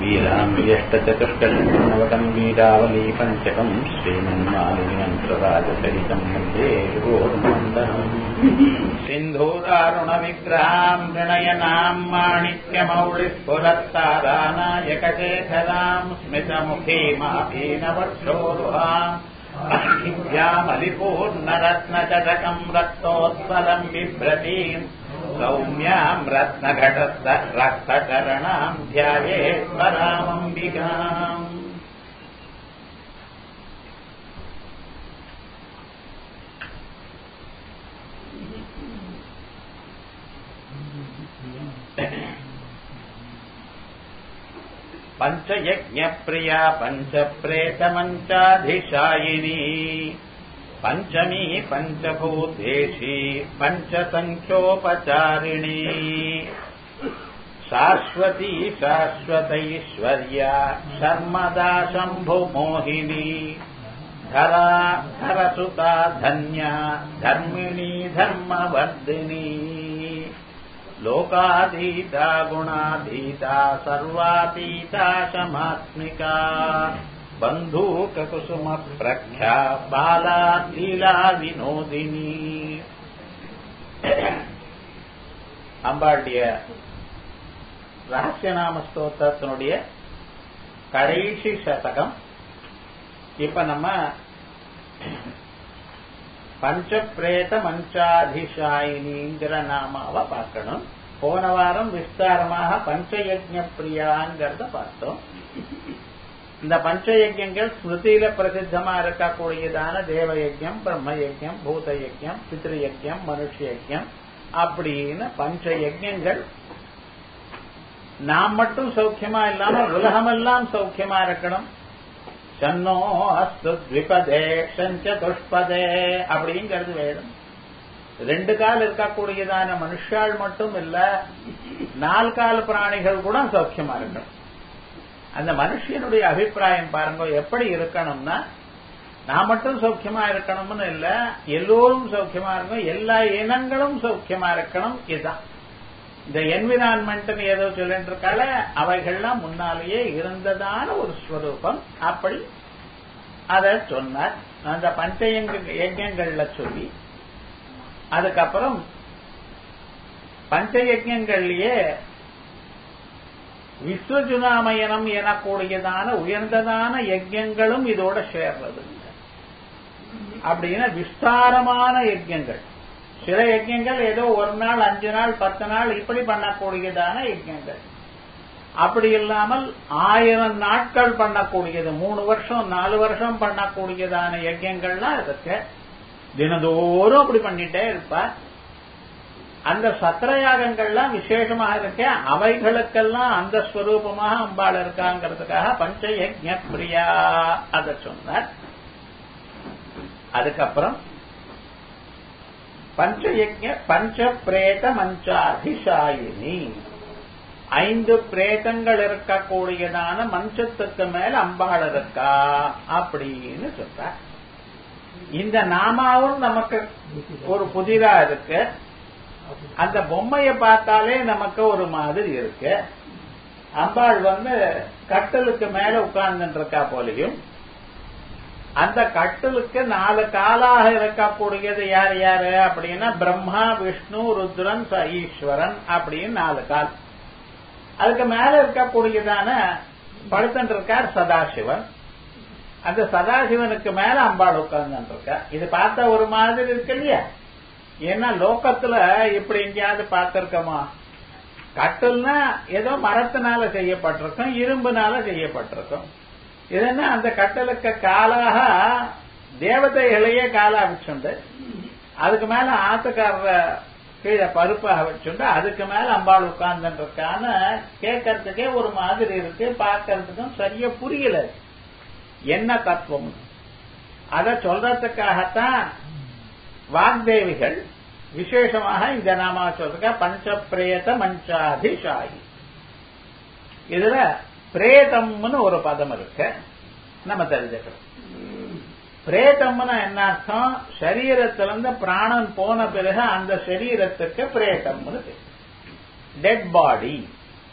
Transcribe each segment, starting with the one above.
वीराम्यष्टचतुष्टशतम् वीरावली पञ्चकम् श्रीमन्मालिमन्त्रराजचरितम् वन्दे गोर्मन्दनम् सिन्धूरारुणविग्रहाम् प्रणयनाम् माणिक्यमौलिस्फुरत्तारानायकशेखराम् स्मितमुखीमापीनवर्षोरुहाम् अर्घिभ्यामलिपूर्णरत्नचषकम् रक्तोत्पलम् बिभ्रतीम् सौम्याम् रत्नघटस्थ रक्तचरणाम् ध्यायेश्वरामम्बिकाम् पञ्चयज्ञप्रिया पञ्चप्रेतमञ्चाधिशायिनी पञ्चमी पञ्चभूतेशी पञ्चसङ्ख्योपचारिणी शाश्वती शाश्वतैश्वर्या शर्मदा शम्भुमोहिनी धरा धरसुता धन्या धर्मिणी धर्मवर्धिनी लोकाधीता गुणाधीता सर्वातीता शमात्मिका बन्धूककुसुमप्रख्या बाला लीला வினோதினி அம்பாளுடைய ரகசியநாம ஸ்தோத்திரத்தினுடைய கடைசி சதகம் இப்ப நம்ம பஞ்சப்பிரேத மஞ்சாதிஷாயினிங்கிற நாமாவை பார்க்கணும் போன வாரம் விஸ்தாரமாக பஞ்சயஜ்ஞ பிரியாங்கிறத பார்த்தோம் இந்த பஞ்சயஜ்யங்கள் ஸ்மிருதியில பிரசித்தமா இருக்கக்கூடியதான தேவ யஜ்யம் பிரம்ம யஜ்யம் பூத யஜ்யம் பித்ரு யஜ்யம் மனுஷ யஜ்யம் அப்படின்னு பஞ்ச யஜ்யங்கள் நாம் மட்டும் சௌக்கியமா இல்லாம உலகமெல்லாம் சௌக்கியமா இருக்கணும் சன்னோ அஸ்து த்விபதே சதுஷ்பதே அப்படிங்கிறது வேதம் ரெண்டு கால் இருக்கக்கூடியதான மனுஷால் மட்டும் இல்ல நால் கால் பிராணிகள் கூட சௌக்கியமா இருக்கணும் அந்த மனுஷனுடைய அபிப்பிராயம் பாருங்க எப்படி இருக்கணும்னா நான் மட்டும் சௌக்கியமா இருக்கணும்னு இல்ல எல்லோரும் சௌக்கியமா இருக்கணும் எல்லா இனங்களும் சௌக்கியமா இருக்கணும் இதுதான் இந்த என்விரான்மெண்ட் ஏதோ சொல்லிட்டு இருக்கால அவைகள்லாம் முன்னாலேயே இருந்ததான ஒரு ஸ்வரூபம் அப்படி அத சொன்னார் அந்த பஞ்சயங்க யஜ்யங்கள்ல சொல்லி அதுக்கப்புறம் பஞ்சயஜ்யங்கள்லயே விஸ்வஜுனாமயனம் எனக்கூடியதான உயர்ந்ததான யஜ்யங்களும் இதோட சேர்றது அப்படின்னா விஸ்தாரமான யஜ்யங்கள் சில யஜ்யங்கள் ஏதோ ஒரு நாள் அஞ்சு நாள் பத்து நாள் இப்படி பண்ணக்கூடியதான யஜ்யங்கள் அப்படி இல்லாமல் ஆயிரம் நாட்கள் பண்ணக்கூடியது மூணு வருஷம் நாலு வருஷம் பண்ணக்கூடியதான யஜ்யங்கள்லாம் இருக்கு தினதோறும் அப்படி பண்ணிட்டே இருப்பா அந்த சத்திரயாகங்கள்லாம் விசேஷமாக இருக்க அவைகளுக்கெல்லாம் அந்த ஸ்வரூபமாக அம்பாள் இருக்காங்கிறதுக்காக பஞ்ச யஜ்ய பிரியா அத சொன்னார் அதுக்கப்புறம் பஞ்சயஜ பஞ்ச பிரேத மஞ்சாதிசாயினி ஐந்து பிரேதங்கள் இருக்கக்கூடியதான மஞ்சத்துக்கு மேல அம்பாள் இருக்கா அப்படின்னு சொல்ற இந்த நாமாவும் நமக்கு ஒரு புதிதா இருக்கு அந்த பொம்மைய பார்த்தாலே நமக்கு ஒரு மாதிரி இருக்கு அம்பாள் வந்து கட்டலுக்கு மேல உட்கார்ந்து இருக்கா போலையும் அந்த கட்டலுக்கு நாலு காலாக இருக்கக்கூடியது யார் யாரு அப்படின்னா பிரம்மா விஷ்ணு ருத்ரன் ஈஸ்வரன் அப்படின்னு நாலு கால் அதுக்கு மேல இருக்கக்கூடியதான படுத்தன் இருக்கார் சதாசிவன் அந்த சதாசிவனுக்கு மேல அம்பாள் உட்கார்ந்து இருக்கா இது பார்த்தா ஒரு மாதிரி இருக்கு இல்லையா ஏன்னா லோக்கத்துல இப்படி எங்கேயாவது பார்த்திருக்கோமா கட்டல்னா ஏதோ மரத்தினால செய்யப்பட்டிருக்கும் இரும்புனால செய்யப்பட்டிருக்கும் இதுன்னா அந்த கட்டலுக்கு காலாக தேவதைகளையே காலா வச்சுண்டு அதுக்கு மேல ஆத்துக்காரர கீழே பருப்பாக வச்சுண்டு அதுக்கு மேல அம்பாள் உட்கார்ந்துருக்கான கேட்கறதுக்கே ஒரு மாதிரி இருக்கு பார்க்கறதுக்கும் சரியா புரியல என்ன தத்துவம் அத சொல்றதுக்காகத்தான் வாக்தேவிகள் விசேஷமாக இந்த நாமா சொல்றதுக்க பஞ்சப்பிரேத மஞ்சாதிஷாயி இதுல பிரேதம்னு ஒரு பதம் இருக்கு நம்ம தெரிஞ்சுக்கணும் பிரேதம்னா என்ன அர்த்தம் சரீரத்திலிருந்து பிராணன் போன பிறகு அந்த சரீரத்துக்கு பிரேதம்னு பேர் டெட் பாடி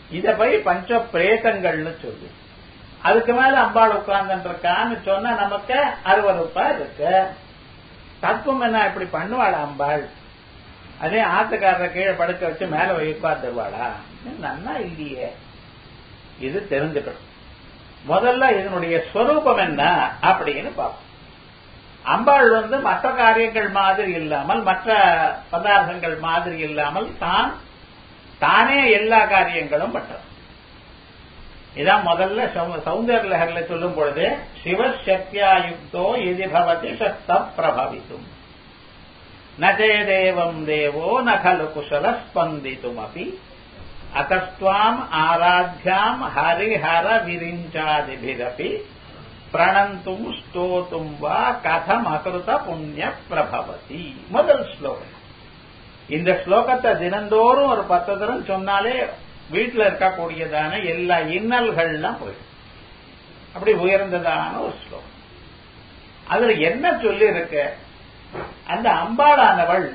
இத போய் பஞ்ச பிரேதங்கள்னு சொல்லு அதுக்கு மேல அம்பாள் உட்கார்ந்துட்டு இருக்கான்னு சொன்னா நமக்கு அருவறுப்பா இருக்கு தத்துவம் என்ன இப்படி பண்ணுவாளா அம்பாள் அதே ஆத்துக்காரரை கீழே படுக்க வச்சு மேல உட்கார்ந்துருவாளா நன்னா இல்லையே இது தெரிஞ்சுக்கணும் முதல்ல இதனுடைய ஸ்வரூபம் என்ன அப்படின்னு பார்ப்போம் அம்பாள் வந்து மற்ற காரியங்கள் மாதிரி இல்லாமல் மற்ற பதார்த்தங்கள் மாதிரி இல்லாமல் தான் தானே எல்லா காரியங்களும் பண்றது இதான் முதல்ல சௌந்தர் லஹர்ல சொல்லும் பொழுது சிவசக்தியாயுக்தோ எதி பவதி சக்த பிரபவித்தும் நே தேவம் தேவோ ந கலு குசல ஸ்பந்தித்தும் அப்படி அத்தஸ்வாம் ஆராத்தியாம் ஹரிஹர விரிஞ்சாதிபிரபி பிரணந்தும் ஸ்தோத்தும் வா கதம் அகிருத புண்ணிய பிரபவதி முதல் ஸ்லோகம் இந்த ஸ்லோகத்தை தினந்தோறும் ஒரு பத்து தரம் சொன்னாலே வீட்டில் இருக்கக்கூடியதான எல்லா இன்னல்கள்லாம் போயிடும் அப்படி உயர்ந்ததான ஒரு ஸ்லோகம் அதுல என்ன சொல்லி இருக்க அந்த அம்பாளானவள்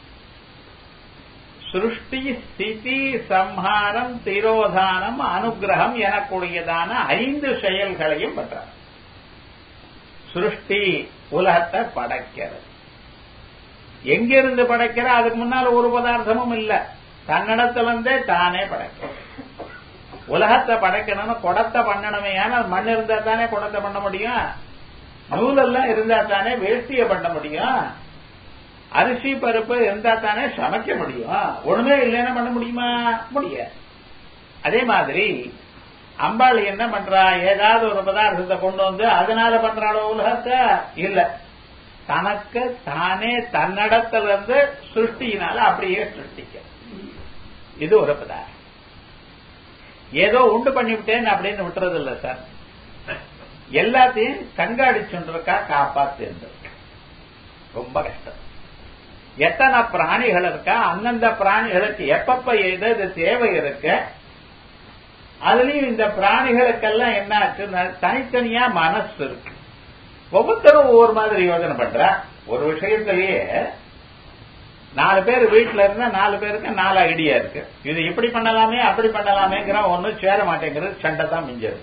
சிருஷ்டி ஸ்திதி சம்ஹாரம் திரோதானம் அனுகிரகம் எனக்கூடியதான ஐந்து செயல்களையும் பண்றார் சிருஷ்டி உலகத்தை படைக்கிறது எங்கிருந்து படைக்கிற அதுக்கு முன்னால ஒரு பதார்த்தமும் இல்ல தன்னிடத்திலிருந்தே தானே படைக்கும் உலகத்தை படைக்கணும்னு குடத்தை பண்ணணுமே ஏன்னா மண் இருந்தா தானே குடத்தை பண்ண முடியும் நூலெல்லாம் இருந்தா தானே வேஷ்டிய பண்ண முடியும் அரிசி பருப்பு இருந்தா தானே சமைக்க முடியும் ஒண்ணுமே இல்லைன்னா பண்ண முடியுமா முடியாது அதே மாதிரி அம்பாள் என்ன பண்றா ஏதாவது ஒரு பதார்த்தத்தை கொண்டு வந்து அதனால பண்றாளோ உலகத்தை இல்ல தனக்கு தானே தன்னிடத்துல இருந்து சிருஷ்டியினால அப்படியே சிருஷ்டிக்க இது ஒரு பதார்த்தம் ஏதோ உண்டு பண்ணிவிட்டேன் அப்படின்னு விட்டுறது இல்ல சார் எல்லாத்தையும் கண்காணிச்சுருக்கா காப்பாத்து ரொம்ப கஷ்டம் எத்தனை பிராணிகள் இருக்கா அந்தந்த பிராணிகளுக்கு எப்பப்ப எது தேவை இருக்கு அதுலயும் இந்த பிராணிகளுக்கெல்லாம் என்ன ஆச்சுன்னா தனித்தனியா மனசு இருக்கு ஒவ்வொருத்தரும் ஒவ்வொரு மாதிரி யோசனை பண்ற ஒரு விஷயத்திலேயே நாலு பேர் வீட்டுல இருந்தா நாலு பேருக்கு நாலு ஐடியா இருக்கு இது இப்படி பண்ணலாமே அப்படி பண்ணலாமேங்கிற ஒன்னும் சேர மாட்டேங்கிறது சண்டை தான் மிஞ்சது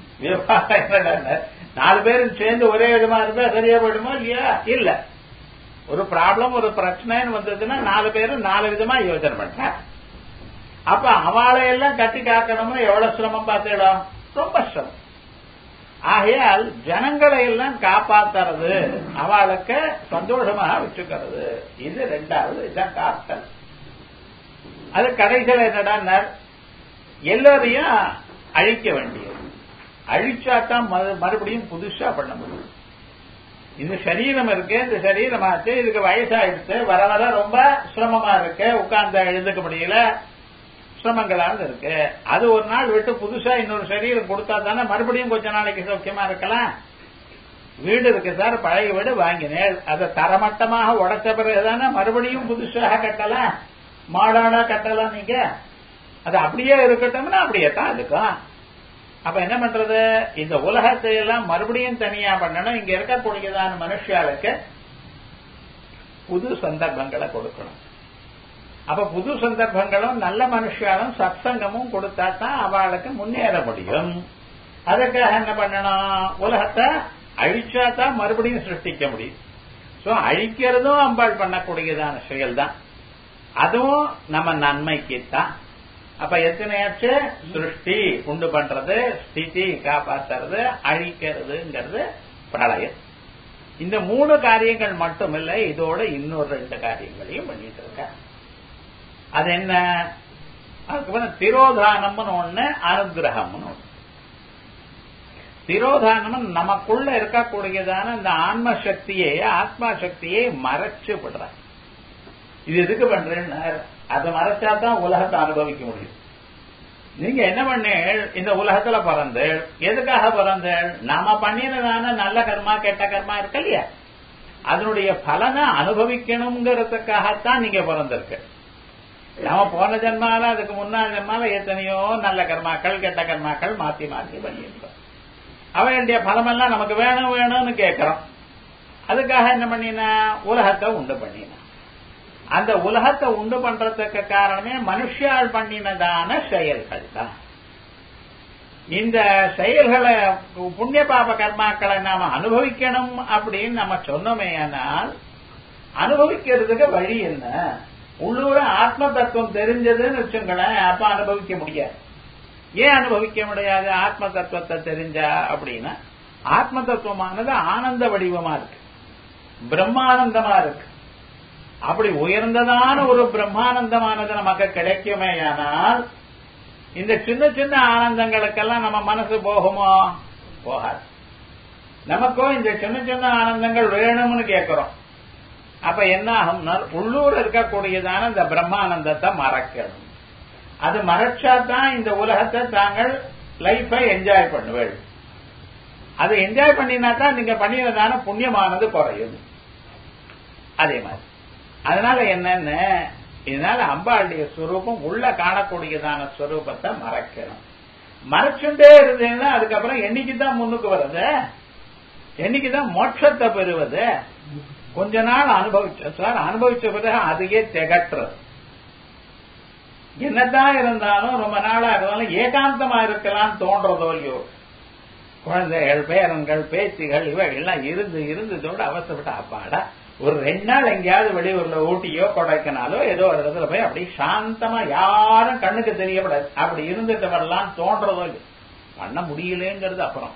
நாலு பேரும் சேர்ந்து ஒரே விதமா இருந்தா சரியா போயிடுமோ இல்லையா இல்ல ஒரு ப்ராப்ளம் ஒரு பிரச்சனைன்னு வந்ததுன்னா நாலு பேரும் நாலு விதமா யோசனை பண்ற அப்ப அவளை எல்லாம் கட்டி காக்கணும்னு எவ்வளவு சிரமம் பார்த்துடும் ரொம்ப சிரமம் ஆகையால் ஜனங்களை எல்லாம் காப்பாத்துறது அவளுக்கு சந்தோஷமாக வச்சுக்கிறது இது ரெண்டாவது இதுதான் காத்தல் அது கடைசியில் என்னடா எல்லோரையும் அழிக்க வேண்டியது அழிச்சாதான் மறுபடியும் புதுசா பண்ண முடியும் இந்த சரீரம் இருக்கு இந்த சரீரம் ஆச்சு இதுக்கு வயசாயிடுச்சு வர வர ரொம்ப சிரமமா இருக்கு உட்கார்ந்த எழுதுக்க முடியல சிரமங்களானது இருக்கு அது ஒரு நாள் விட்டு புதுசா இன்னொரு சரீரம் கொடுத்தா தானே மறுபடியும் கொஞ்ச நாளைக்கு சௌக்கியமா இருக்கலாம் வீடு இருக்கு சார் பழைய வீடு வாங்கினேன் அதை தரமட்டமாக உடைச்ச பிறகுதானே மறுபடியும் புதுசாக கட்டலாம் மாடாடா கட்டலாம் நீங்க அது அப்படியே இருக்கட்டும்னா அப்படியே தான் இருக்கும் அப்ப என்ன பண்றது இந்த உலகத்தை எல்லாம் மறுபடியும் தனியா பண்ணணும் இங்க இருக்கக்கூடியதான மனுஷாளுக்கு புது சந்தர்ப்பங்களை கொடுக்கணும் அப்ப புது சந்தர்ப்பங்களும் நல்ல மனுஷாலும் சத்சங்கமும் கொடுத்தா தான் அவளுக்கு முன்னேற முடியும் அதுக்காக என்ன பண்ணணும் உலகத்தை அழிச்சா தான் மறுபடியும் சிருஷ்டிக்க முடியும் சோ அழிக்கிறதும் அம்பாள் பண்ணக்கூடியதான செயல் தான் அதுவும் நம்ம நன்மைக்கு தான் அப்ப எத்தனையாச்சு சிருஷ்டி உண்டு பண்றது ஸ்திதி காப்பாத்துறது அழிக்கிறதுங்கிறது பிரளயம் இந்த மூணு காரியங்கள் மட்டும் இல்ல இதோட இன்னொரு ரெண்டு காரியங்களையும் பண்ணிட்டு இருக்க அது என்ன அதுக்கப்புறம் திரோதானம்னு ஒண்ணு அனுகிரகம்னு ஒண்ணு திரோதானம் நமக்குள்ள இருக்கக்கூடியதான இந்த ஆன்ம சக்தியை ஆத்மா சக்தியை மறைச்சு விடுற இது எதுக்கு பண்றேன்னு அதை மறைச்சா தான் உலகத்தை அனுபவிக்க முடியும் நீங்க என்ன பண்ணேள் இந்த உலகத்துல பிறந்தேள் எதுக்காக பிறந்தேள் நாம பண்ணினதான நல்ல கர்மா கெட்ட கர்மா இருக்கு இல்லையா அதனுடைய பலனை அனுபவிக்கணுங்கிறதுக்காகத்தான் நீங்க பிறந்திருக்கு நாம போன ஜென்மால அதுக்கு முன்னாள் ஜென்மால எத்தனையோ நல்ல கர்மாக்கள் கெட்ட கர்மாக்கள் மாத்தி மாத்தி பண்ணியிருக்கோம் அவனுடைய பலமெல்லாம் நமக்கு வேணும் வேணும்னு கேட்கிறோம் அதுக்காக என்ன பண்ணினா உலகத்தை உண்டு பண்ணினா அந்த உலகத்தை உண்டு பண்றதுக்கு காரணமே மனுஷால் பண்ணினதான செயல்கள் தான் இந்த செயல்களை புண்ணிய பாப கர்மாக்களை நாம அனுபவிக்கணும் அப்படின்னு நம்ம சொன்னோமே ஆனால் அனுபவிக்கிறதுக்கு வழி என்ன உள்ளூர ஆத்ம தத்துவம் தெரிஞ்சதுன்னு வச்சுங்களேன் அப்ப அனுபவிக்க முடியாது ஏன் அனுபவிக்க முடியாது ஆத்ம தத்துவத்தை தெரிஞ்சா அப்படின்னா ஆத்ம தத்துவமானது ஆனந்த வடிவமா இருக்கு பிரம்மானந்தமா இருக்கு அப்படி உயர்ந்ததான ஒரு பிரம்மானந்தமானது நமக்கு கிடைக்குமே ஆனால் இந்த சின்ன சின்ன ஆனந்தங்களுக்கெல்லாம் நம்ம மனசு போகுமோ போகாது நமக்கும் இந்த சின்ன சின்ன ஆனந்தங்கள் வேணும்னு கேட்கிறோம் அப்ப என்ன ஆகும்னா உள்ளூர் இருக்கக்கூடியதான இந்த பிரம்மானந்தத்தை மறக்கணும் அது மறைச்சா தான் இந்த உலகத்தை தாங்கள் லைஃபை என்ஜாய் பண்ணுவேள் அது என்ஜாய் பண்ணினா தான் நீங்க பண்ணினதான புண்ணியமானது குறையும் அதே மாதிரி அதனால என்னன்னு இதனால அம்பாளுடைய ஸ்வரூபம் உள்ள காணக்கூடியதான ஸ்வரூபத்தை மறைக்கணும் மறைச்சுட்டே இருந்தீங்கன்னா அதுக்கப்புறம் என்னைக்குதான் முன்னுக்கு வருது என்னைக்குதான் மோட்சத்தை பெறுவது கொஞ்ச நாள் அனுபவிச்ச சார் அனுபவிச்ச பிறகு அதையே திகட்டுறது என்னதான் இருந்தாலும் ரொம்ப நாளா இருந்தாலும் ஏகாந்தமா இருக்கலாம் தோன்றதோ இல்லையோ குழந்தைகள் பேரன்கள் பேத்திகள் இவைகள்லாம் இருந்து இருந்ததோடு அவசரப்பட்ட அப்பாடா ஒரு ரெண்டு நாள் எங்கேயாவது வெளியூர்ல ஊட்டியோ கொடைக்கனாலோ ஏதோ ஒரு இடத்துல போய் அப்படி சாந்தமா யாரும் கண்ணுக்கு தெரியப்படாது அப்படி இருந்துட்டு வரலாம் தோன்றதோ இல்லை பண்ண முடியலங்கிறது அப்புறம்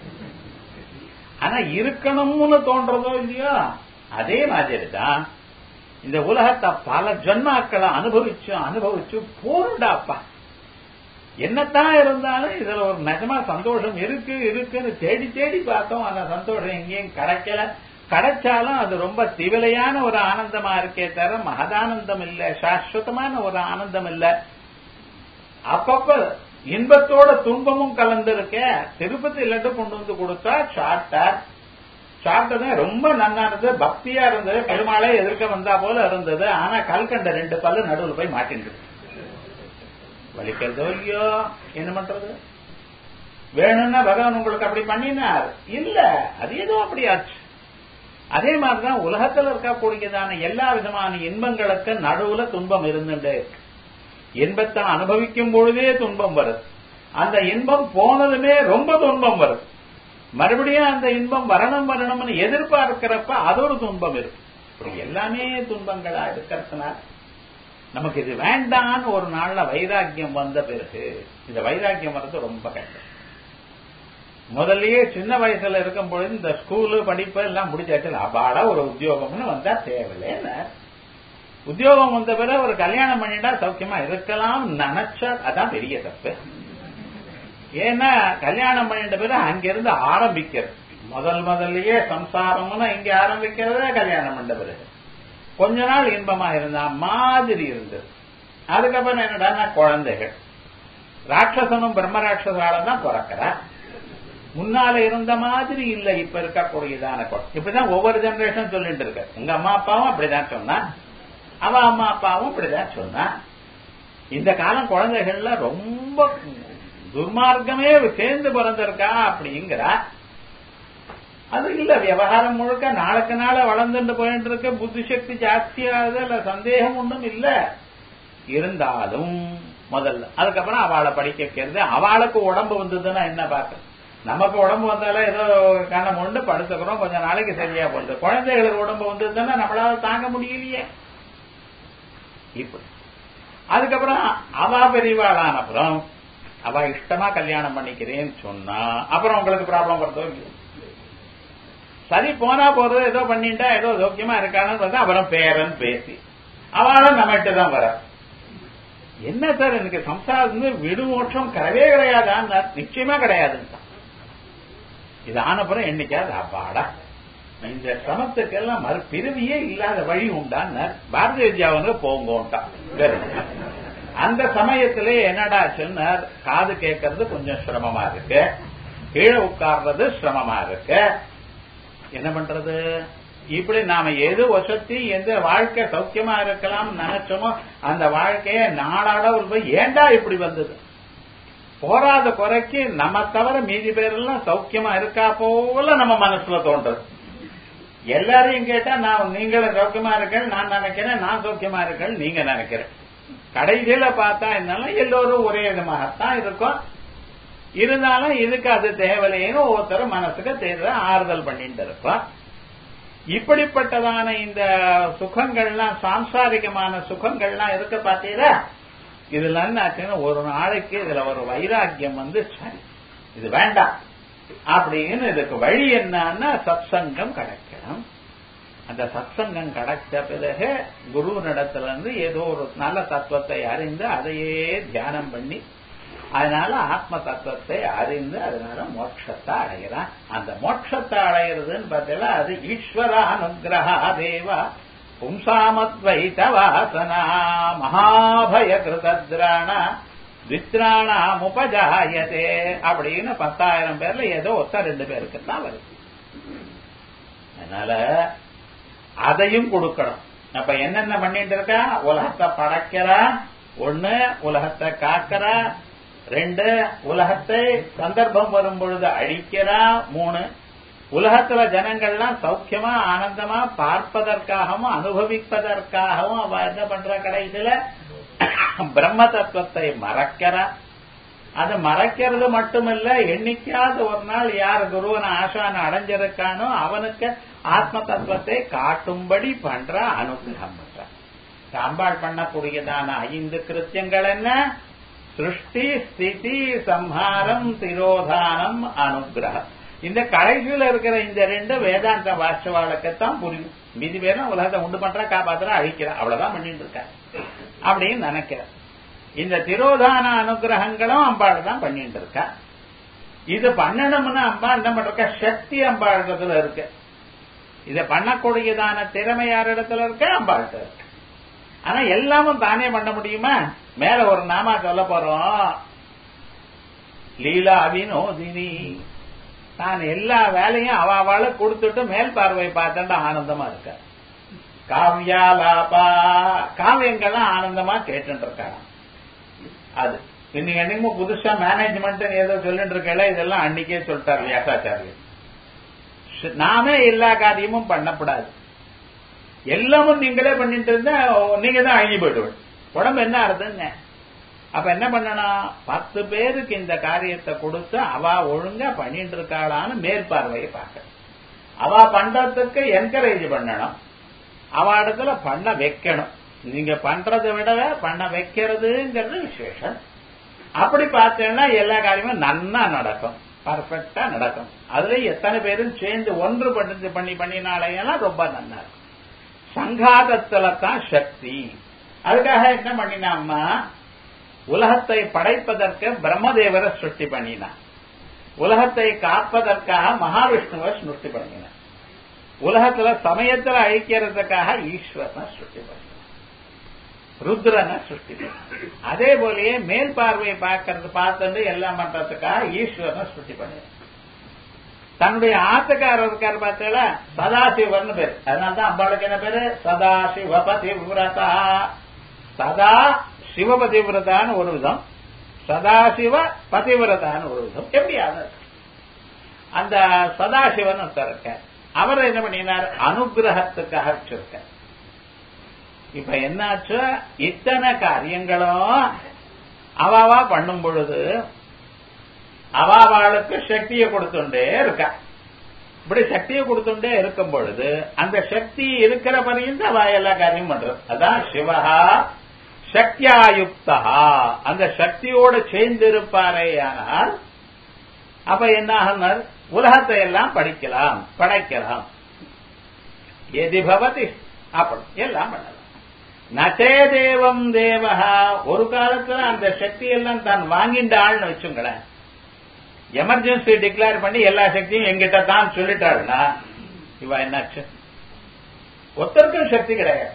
ஆனா இருக்கணும்னு தோன்றதோ இல்லையோ அதே மாதிரி தான் இந்த உலகத்தை பல ஜன்மாக்களை அனுபவிச்சு அனுபவிச்சு போருடாப்பா என்னத்தான் இருந்தாலும் இதுல ஒரு நிஜமா சந்தோஷம் இருக்கு இருக்குன்னு தேடி தேடி பார்த்தோம் அந்த சந்தோஷம் எங்கேயும் கிடைக்கல கிடைச்சாலும் அது ரொம்ப திவிலையான ஒரு ஆனந்தமா இருக்கே தவிர மகதானந்தம் இல்ல சாஸ்வதமான ஒரு ஆனந்தம் இல்ல அப்பப்ப இன்பத்தோட துன்பமும் கலந்திருக்க திருப்பதி லட்டு கொண்டு வந்து கொடுத்தா சாப்பிட்டார் சாப்பிட்டது ரொம்ப நன்னானது பக்தியா இருந்தது பெருமாளே எதிர்க்க வந்தா போல இருந்தது ஆனா கல்கண்ட ரெண்டு பல்லு நடுவில் போய் மாட்டின்றது வலிக்கிறதோ இல்லையோ என்ன பண்றது வேணும்னா பகவான் உங்களுக்கு அப்படி பண்ணினார் இல்ல அது ஏதோ அப்படி ஆச்சு அதே மாதிரிதான் உலகத்தில் இருக்கக்கூடியதான எல்லா விதமான இன்பங்களுக்கு நடுவுல துன்பம் இருந்துட்டே இருக்கு இன்பத்தை அனுபவிக்கும் பொழுதே துன்பம் வருது அந்த இன்பம் போனதுமே ரொம்ப துன்பம் வருது மறுபடியும் அந்த இன்பம் வரணும் வரணும்னு எதிர்பார்க்கிறப்ப அது ஒரு துன்பம் இருக்கு இப்படி எல்லாமே துன்பங்களா இருக்கிறதுனால நமக்கு இது வேண்டான்னு ஒரு நாள்ல வைராக்கியம் வந்த பிறகு இந்த வைராக்கியம் வர்றது ரொம்ப கஷ்டம் முதல்லயே சின்ன வயசுல இருக்கும் பொழுது இந்த ஸ்கூலு படிப்பு எல்லாம் முடிச்சாச்சு அபாடா ஒரு உத்தியோகம்னு வந்தா தேவையில்லைன்னு உத்தியோகம் வந்த பிறகு ஒரு கல்யாணம் பண்ணிட்டா சௌக்கியமா இருக்கலாம் நினைச்சா அதான் பெரிய தப்பு ஏன்னா கல்யாணம் பண்ணிட்ட பிறகு அங்கிருந்து ஆரம்பிக்கிறது முதல் முதல்லயே சம்சாரம்னு இங்க ஆரம்பிக்கிறத கல்யாணம் பண்ண பிறகு கொஞ்ச நாள் இன்பமா இருந்தா மாதிரி இருந்தது அதுக்கப்புறம் என்னடா குழந்தைகள் ராட்சசனும் பிரம்ம ராட்சசால தான் பிறக்கிறா முன்னால இருந்த மாதிரி இல்ல இப்ப இருக்கக்கூடியதான இப்படிதான் ஒவ்வொரு ஜெனரேஷன் சொல்லிட்டு இருக்க உங்க அம்மா அப்பாவும் அப்படிதான் சொன்னா அவ அம்மா அப்பாவும் இப்படிதான் சொன்னா இந்த காலம் குழந்தைகள்ல ரொம்ப துர்மார்க்கமே சேர்ந்து பிறந்திருக்கா அப்படிங்கிறா அது இல்ல விவகாரம் முழுக்க நாளுக்கு நாள வளர்ந்துட்டு போயிட்டு இருக்க புத்தி சக்தி ஜாஸ்தியாகுது இல்ல சந்தேகம் ஒன்றும் இல்ல இருந்தாலும் முதல்ல அதுக்கப்புறம் அவளை படிக்க வைக்கிறது அவளுக்கு உடம்பு வந்ததுன்னா என்ன பார்க்க நமக்கு உடம்பு வந்தாலும் ஏதோ கண்ணம் கொண்டு படுத்துக்கிறோம் கொஞ்ச நாளைக்கு சரியா போகுது குழந்தைகளுக்கு உடம்பு வந்ததுன்னா நம்மளால தாங்க முடியலையே இப்படி அதுக்கப்புறம் அவா பெரியவாளான அப்புறம் அவ இஷ்டமா கல்யாணம் பண்ணிக்கிறேன்னு சொன்னா அப்புறம் உங்களுக்கு ப்ராப்ளம் வருதோ இல்லையோ சரி போனா போறது ஏதோ பண்ணிட்டா ஏதோ சௌக்கியமா இருக்கான்னு பார்த்தா அப்புறம் பேரன் பேசி அவளும் நம்மகிட்ட தான் வர என்ன சார் எனக்கு சம்சாரம் விடு மோட்சம் கிடையவே கிடையாதான்னு நிச்சயமா கிடையாதுன்னு இது ஆனப்புறம் என்னைக்காவது அப்பாடா இந்த சிரமத்துக்கெல்லாம் மறு பிறவியே இல்லாத வழி உண்டான்னு பாரதிய வித்யாவனுக்கு போங்கோன்ட்டான் அந்த சமயத்திலே என்னடா சொன்னார் காது கேட்கறது கொஞ்சம் சிரமமா இருக்கு கீழே உட்கார்றது சிரமமா இருக்கு என்ன பண்றது இப்படி நாம எது வசதி எந்த வாழ்க்கை சௌக்கியமா இருக்கலாம் நினைச்சோமோ அந்த வாழ்க்கைய நாடாட போய் ஏண்டா இப்படி வந்தது போராத குறைக்கு நம்ம தவிர மீதி பேரெல்லாம் சௌக்கியமா இருக்கா போல நம்ம மனசுல தோன்றது எல்லாரையும் கேட்டா நான் நீங்களும் சௌக்கியமா இருக்கேன் நான் நினைக்கிறேன் நான் சௌக்கியமா இருக்கேன் நீங்க நினைக்கிறேன் கடைசியில பார்த்தா என்னாலும் எல்லோரும் ஒரே விதமாகத்தான் இருக்கும் இருந்தாலும் இதுக்கு அது தேவையில்லைன்னு ஒவ்வொருத்தர் மனசுக்கு தேர்தல் ஆறுதல் பண்ணிட்டு இருப்பான் இப்படிப்பட்டதான இந்த சுகங்கள்லாம் சாம்சாரிகமான சுகங்கள்லாம் இருக்க பார்த்தீங்களா இதுல என்ன ஒரு நாளைக்கு இதுல ஒரு வைராக்கியம் வந்து சரி இது வேண்டாம் அப்படின்னு இதுக்கு வழி என்னன்னா சத்சங்கம் கிடைக்கணும் அந்த சத்சங்கம் கிடைச்ச பிறகு குரு நடத்துல இருந்து ஏதோ ஒரு நல்ல தத்துவத்தை அறிந்து அதையே தியானம் பண்ணி அதனால ஆத்ம தத்துவத்தை அறிந்து அதனால மோட்சத்தை அடைகிறான் அந்த மோட்சத்தை அடைகிறதுன்னு பார்த்தீங்கன்னா அது ஈஸ்வர அனுகிரகா தேவா பும்சாமத்வைத வாசனா மகாபய கிருதத்ராண வித்ராணாம் உபஜாயதே அப்படின்னு பத்தாயிரம் பேர்ல ஏதோ ஒத்த ரெண்டு பேருக்கு தான் வருது அதனால அதையும் கொடுக்கணும் அப்ப என்னென்ன பண்ணிட்டு இருக்கா உலகத்தை படைக்கிறா ஒண்ணு உலகத்தை காக்கிறா ரெண்டு உலகத்தை சந்தர்ப்பம் வரும் பொழுது அழிக்கிறா மூணு உலகத்துல ஜனங்கள்லாம் சௌக்கியமா ஆனந்தமா பார்ப்பதற்காகவும் அனுபவிப்பதற்காகவும் அவ என்ன பண்ற கடைசியில பிரம்ம தத்துவத்தை மறக்கிறா அது மறைக்கிறது மட்டுமல்ல என்னைக்காவது ஒரு நாள் யார் குருவன ஆசான அடைஞ்சிருக்கானோ அவனுக்கு ஆத்ம தத்துவத்தை காட்டும்படி பண்ற அனுகிரகம் பண்ற அம்பாள் பண்ணக்கூடியதான ஐந்து கிருத்தியங்கள் என்ன சிருஷ்டி ஸ்திதி சம்ஹாரம் திரோதானம் அனுகிரகம் இந்த கடைசியில் இருக்கிற இந்த ரெண்டு வேதாந்த வாசவாளுக்குத்தான் புரியும் மீதி பேரும் உலகத்தை உண்டு பண்றா காப்பாத்துறா அழிக்கிறா அவ்வளவுதான் பண்ணிட்டு இருக்கா அப்படின்னு நினைக்கிறேன் இந்த திரோதான அனுகிரகங்களும் அம்பாள் தான் பண்ணிட்டு இருக்கா இது பண்ணணும்னு அம்பா என்ன பண்றா சக்தி அம்பாள் இடத்துல இருக்கு இதை பண்ணக்கூடியதான திறமை யார் இடத்துல இருக்கு அம்பாள்கிட்ட இருக்கு ஆனா எல்லாமும் தானே பண்ண முடியுமா மேல ஒரு நாமா சொல்ல போறோம் லீலா வினோதினி தான் எல்லா வேலையும் அவ அவளை கொடுத்துட்டு மேல் பார்வை பார்த்தா ஆனந்தமா இருக்க காவியாலாபா காவியங்கள்லாம் ஆனந்தமா கேட்டு இருக்காங்க அது இன்னைக்கு என்னமோ புதுசா மேனேஜ்மெண்ட் ஏதோ சொல்லிட்டு இருக்கல இதெல்லாம் அன்னைக்கே சொல்லிட்டார் வியாசாச்சாரியர் நாமே எல்லா காரியமும் பண்ணக்கூடாது எல்லாமும் நீங்களே பண்ணிட்டு இருந்தா நீங்க தான் அழிஞ்சு போயிடுவேன் உடம்பு என்ன ஆறுதுங்க அப்ப என்ன பண்ணணும் பத்து பேருக்கு இந்த காரியத்தை கொடுத்து அவ ஒழுங்கா பண்ணிட்டு இருக்காளான்னு மேற்பார்வையை பார்க்க அவ பண்றதுக்கு என்கரேஜ் பண்ணணும் அவ இடத்துல பண்ண வைக்கணும் நீங்க பண்றதை விட பண்ண வைக்கிறதுங்கிறது விசேஷம் அப்படி பார்த்தீங்கன்னா எல்லா காரியமும் நன்னா நடக்கும் பர்ஃபெக்டா நடக்கும் அதுல எத்தனை பேரும் சேர்ந்து ஒன்று பண்ணி பண்ணி பண்ணினாலேயெல்லாம் ரொம்ப நன்னா இருக்கும் சங்காதத்துல தான் சக்தி அதுக்காக என்ன பண்ணினாம்மா உலகத்தை படைப்பதற்கு பிரம்மதேவரை சிருஷ்டி பண்ணினான் உலகத்தை காப்பதற்காக மகாவிஷ்ணுவை சிருஷ்டி பண்ணினான் உலகத்துல சமயத்துல அழிக்கிறதுக்காக ஈஸ்வரனை சிருஷ்டி பண்ணினான் ருத்ரனை சிருஷ்டி பண்ணான் அதே போலயே மேல் பார்வையை பார்க்கறது பார்த்துட்டு எல்லாம் பண்றதுக்காக ஈஸ்வரனை சிருஷ்டி பண்ணினான் தன்னுடைய ஆத்துக்காரர் இருக்காரு பார்த்தீங்களா சதாசிவன் பேரு அதனால்தான் அம்பாளுக்கு என்ன பேரு சதாசிவபதி விரதா சதா சிவபதிவிரதான்னு ஒரு விதம் சதாசிவ பதிவிரதான்னு ஒரு விதம் எப்படி ஆனது அந்த சதாசிவன் ஒருத்தர் இருக்க அவர் என்ன பண்ணினார் அனுகிரகத்துக்காக வச்சிருக்க இப்ப என்னாச்சு இத்தனை காரியங்களும் அவாவா பண்ணும் பொழுது அவாவாளுக்கு சக்தியை கொடுத்துட்டே இருக்கா இப்படி சக்தியை கொடுத்துட்டே இருக்கும் பொழுது அந்த சக்தி இருக்கிற பரியந்த அவ எல்லா காரியம் பண்றது அதான் சிவஹா சக்தியாயுக்தா அந்த சக்தியோடு சேர்ந்திருப்பாரேயானால் அப்ப என்ன ஆகுனர் உலகத்தை எல்லாம் படிக்கலாம் படைக்கலாம் எதி பவதி அப்படி எல்லாம் பண்ணலாம் நச்சே தேவம் தேவஹா ஒரு காலத்துல அந்த சக்தி எல்லாம் தான் வாங்கிண்டாள்னு வச்சுங்களேன் எமர்ஜென்சி டிக்ளேர் பண்ணி எல்லா சக்தியும் எங்கிட்ட தான் சொல்லிட்டாருன்னா இவ என்னாச்சு ஒருத்தருக்கும் சக்தி கிடையாது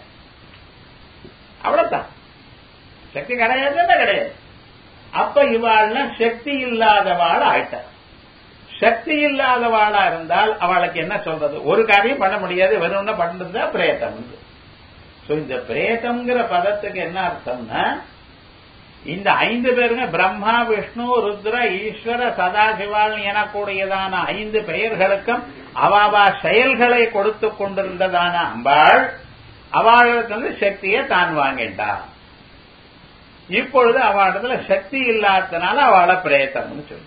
அவ்வளவுதான் சக்தி கிடையாதுன்னா கிடையாது அப்ப இவாள்னா சக்தி இல்லாதவாள் ஆயிட்டார் சக்தி இல்லாதவாளா இருந்தால் அவளுக்கு என்ன சொல்றது ஒரு காரியம் பண்ண முடியாது வெறும் பண்றது பிரேதம் சோ இந்த பிரேதம்ங்கிற பதத்துக்கு என்ன அர்த்தம்னா இந்த ஐந்து பேருங்க பிரம்மா விஷ்ணு ருத்ர ஈஸ்வர சதாசிவாள் எனக்கூடியதான ஐந்து பெயர்களுக்கும் அவாவா செயல்களை கொடுத்து கொண்டிருந்ததான அம்பாள் அவளுக்கு வந்து சக்தியை தான் வாங்கிட்டா இப்பொழுது அவளிடத்துல சக்தி இல்லாதனால அவளை பிரேத்தம்னு சொல்லி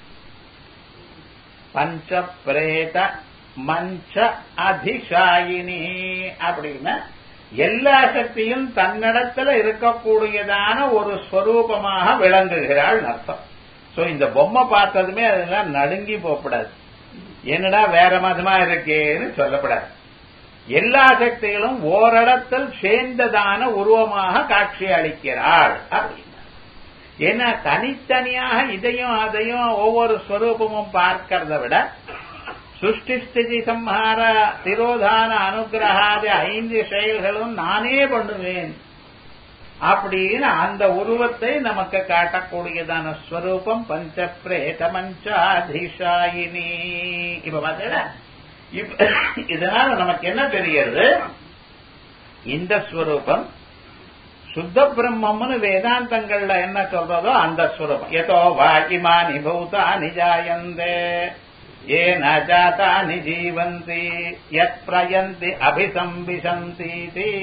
பஞ்ச பிரேத மஞ்ச அதிசாயினி அப்படின்னா எல்லா சக்தியும் தன்னிடத்துல இருக்கக்கூடியதான ஒரு ஸ்வரூபமாக விளங்குகிறாள் அர்த்தம் சோ இந்த பொம்மை பார்த்ததுமே அதெல்லாம் நடுங்கி போகக்கூடாது என்னடா வேற மதமா இருக்கேன்னு சொல்லப்படாது எல்லா சக்திகளும் ஓரிடத்தில் சேர்ந்ததான உருவமாக காட்சி அளிக்கிறாள் அப்படின்னா ஏன்னா தனித்தனியாக இதையும் அதையும் ஒவ்வொரு ஸ்வரூபமும் பார்க்கறத விட சுஷ்டி ஸ்திதி சம்ஹார திரோதான அனுகிரகாதி ஐந்து செயல்களும் நானே பண்ணுவேன் அப்படின்னு அந்த உருவத்தை நமக்கு காட்டக்கூடியதான ஸ்வரூபம் பஞ்ச பிரேத மஞ்சாதிஷாயினி இப்ப பார்த்தீங்களா இப்ப இதனால நமக்கு என்ன தெரிகிறது இந்த ஸ்வரூபம் சுத்த பிரம்மம்னு வேதாந்தங்கள்ல என்ன சொல்றதோ அந்த ஸ்வரூபம் எதோ வாகிமானி பூதானி ஜாயந்தே ஏன ஜாதானி ஜீவந்தி யத் பிரயந்தி அபிசம்பிசந்தி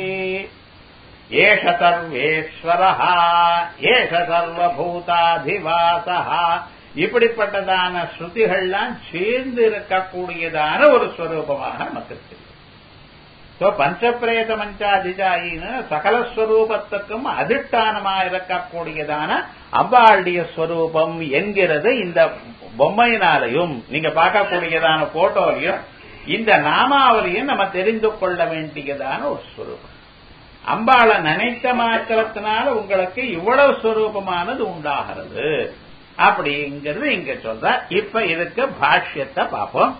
ஏஷ சர்வேஸ்வர ஏஷ சர்வபூதாதிவாச இப்படிப்பட்டதான ஸ்ருதிகள்லாம் சேர்ந்து இருக்கக்கூடியதான ஒரு ஸ்வரூபமாக நமக்கு தெரியும் பஞ்சப்பிரேத மஞ்சாதிஜாயின்னு சகல ஸ்வரூபத்துக்கும் அதிஷ்டானமா இருக்கக்கூடியதான அம்பாளுடைய ஸ்வரூபம் என்கிறது இந்த பொம்மையினாலையும் நீங்க பார்க்கக்கூடியதான போட்டோலையும் இந்த நாமாவளியும் நம்ம தெரிந்து கொள்ள வேண்டியதான ஒரு ஸ்வரூபம் அம்பாளை நினைத்த மாத்திரத்தினால உங்களுக்கு இவ்வளவு ஸ்வரூபமானது உண்டாகிறது அப்படிங்கிறது இங்க சொல்ற இப்ப இதுக்கு பாஷ்யத்தை பார்ப்போம்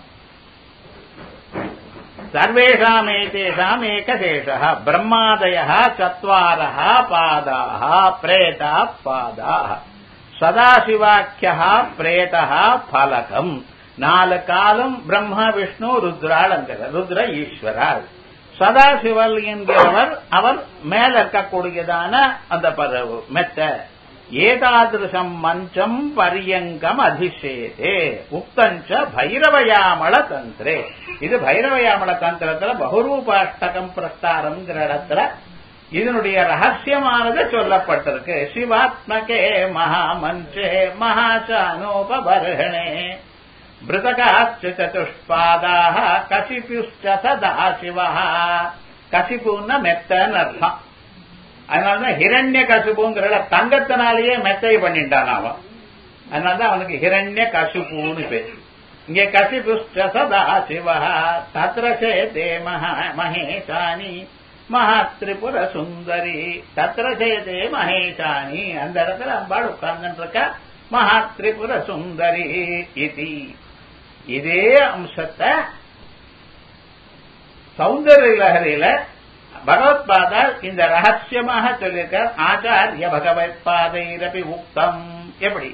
சர்வேஷாமேதேஷாம் ஏகசேஷ பிரம்மாதய சத்வார பாதா பிரேதா பாதா சதாசிவாக்கிய பிரேத பலகம் நாலு காலம் பிரம்மா விஷ்ணு ருத்ராள் அங்கிற ருத்ர ஈஸ்வராள் சதாசிவல் என்கிறவர் அவர் மேல இருக்கக்கூடியதான அந்த மெத்த ஏதாதிருஷம் மஞ்சம் பரியங்கம் அதிசேதே உக்தஞ்ச பைரவயாமள தந்திரே இது பைரவயாமள தந்திரத்துல பகுரூபாஷ்டகம் பிரஸ்தாரம்ங்கிற இடத்துல இதனுடைய ரகசியமானது சொல்லப்பட்டிருக்கு சிவாத்மகே மகாமஞ்சே மகாசானோபர்ஹணே மிருதகாச்ச சதுஷ்பாதாக கசிபுஷ்ட சதா சிவா கசிப்புன்னா மெத்தன்னு அர்த்தம் அதனாலதான் ஹிரண்ய கசுபுங்கிற தங்கத்தினாலேயே மெத்தை பண்ணிட்டான் அவன் அதனாலதான் அவனுக்கு ஹிரண்ய கசுபுன்னு பேர் இங்கே கசிபுஷ்ட சதா சிவா தத்ர சேதே மகா மகேஷானி மகா திரிபுர சுந்தரி தத்ர சேதே மகேஷானி அந்த இடத்துல அம்பாள் உட்கார்ந்துட்டு இருக்கா மகா திரிபுர சுந்தரி இது இதே அம்சத்தை சௌந்தர்ய லகரியில பகவத்பாதா இந்த ரகசியமாக சொல்லியிருக்கார் ஆச்சாரிய பகவத் பாதைரபி உக்தம் எப்படி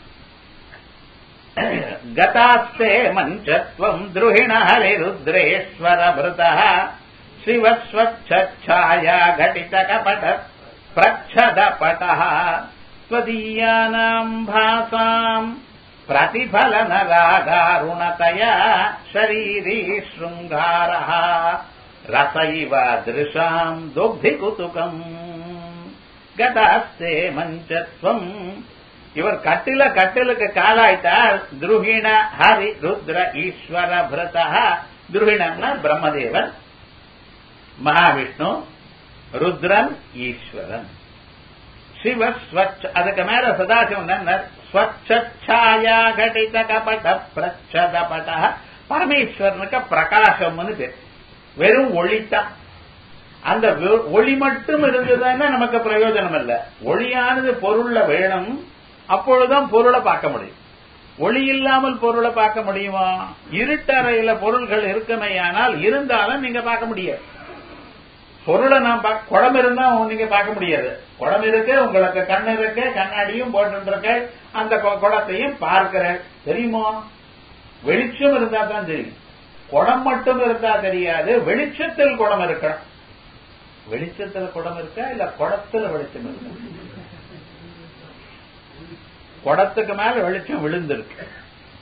கதாஸ்தே மஞ்சத்வம் துருகிண ஹரிருத்ரேஸ்வர மிருத சிவஸ்வச்சாயா घटित कपट प्रच्छद पटः त्वदीयानाम् भासाम् प्रतिफलन रागारुणतया शरीरी शृङ्गारः रस इव दृशाम् दुग्धिकुतुकम् கதாஸ்தே மஞ்சத்வம் இவர் கட்டில கட்டிலுக்கு காலாயிட்டார் துருகிண ஹரி ருத்ர ஈஸ்வர பிரதா துருகிணம்னா பிரம்மதேவன் மகாவிஷ்ணு ருத்ரன் ஈஸ்வரன் சிவ ஸ்வச் அதுக்கு மேல சதாசிவன் ஸ்வச்சாயா கடித கபட பிரச்சத பட பரமேஸ்வரனுக்கு பிரகாசம்னு பேர் வெறும் ஒளித்தான் அந்த ஒளி மட்டும் இருந்ததுன்னா நமக்கு பிரயோஜனம் இல்ல ஒளியானது பொருள்ல வேணும் அப்பொழுதுதான் பொருளை பார்க்க முடியும் ஒளி இல்லாமல் பொருளை பார்க்க முடியுமா இருட்டறையில பொருள்கள் இருக்குமையானால் இருந்தாலும் நீங்க பார்க்க முடியாது பொருளை நான் குடம் இருந்தா நீங்க பார்க்க முடியாது குடம் இருக்கு உங்களுக்கு கண் இருக்கு கண்ணாடியும் போட்டு அந்த குடத்தையும் பார்க்கிற தெரியுமோ வெளிச்சம் இருந்தா தான் தெரியும் குடம் மட்டும் இருந்தா தெரியாது வெளிச்சத்தில் குடம் இருக்கணும் வெளிச்சத்துல குடம் இருக்கா இல்ல குடத்துல வெளிச்சம் இருக்கா குடத்துக்கு மேல வெளிச்சம் விழுந்திருக்கு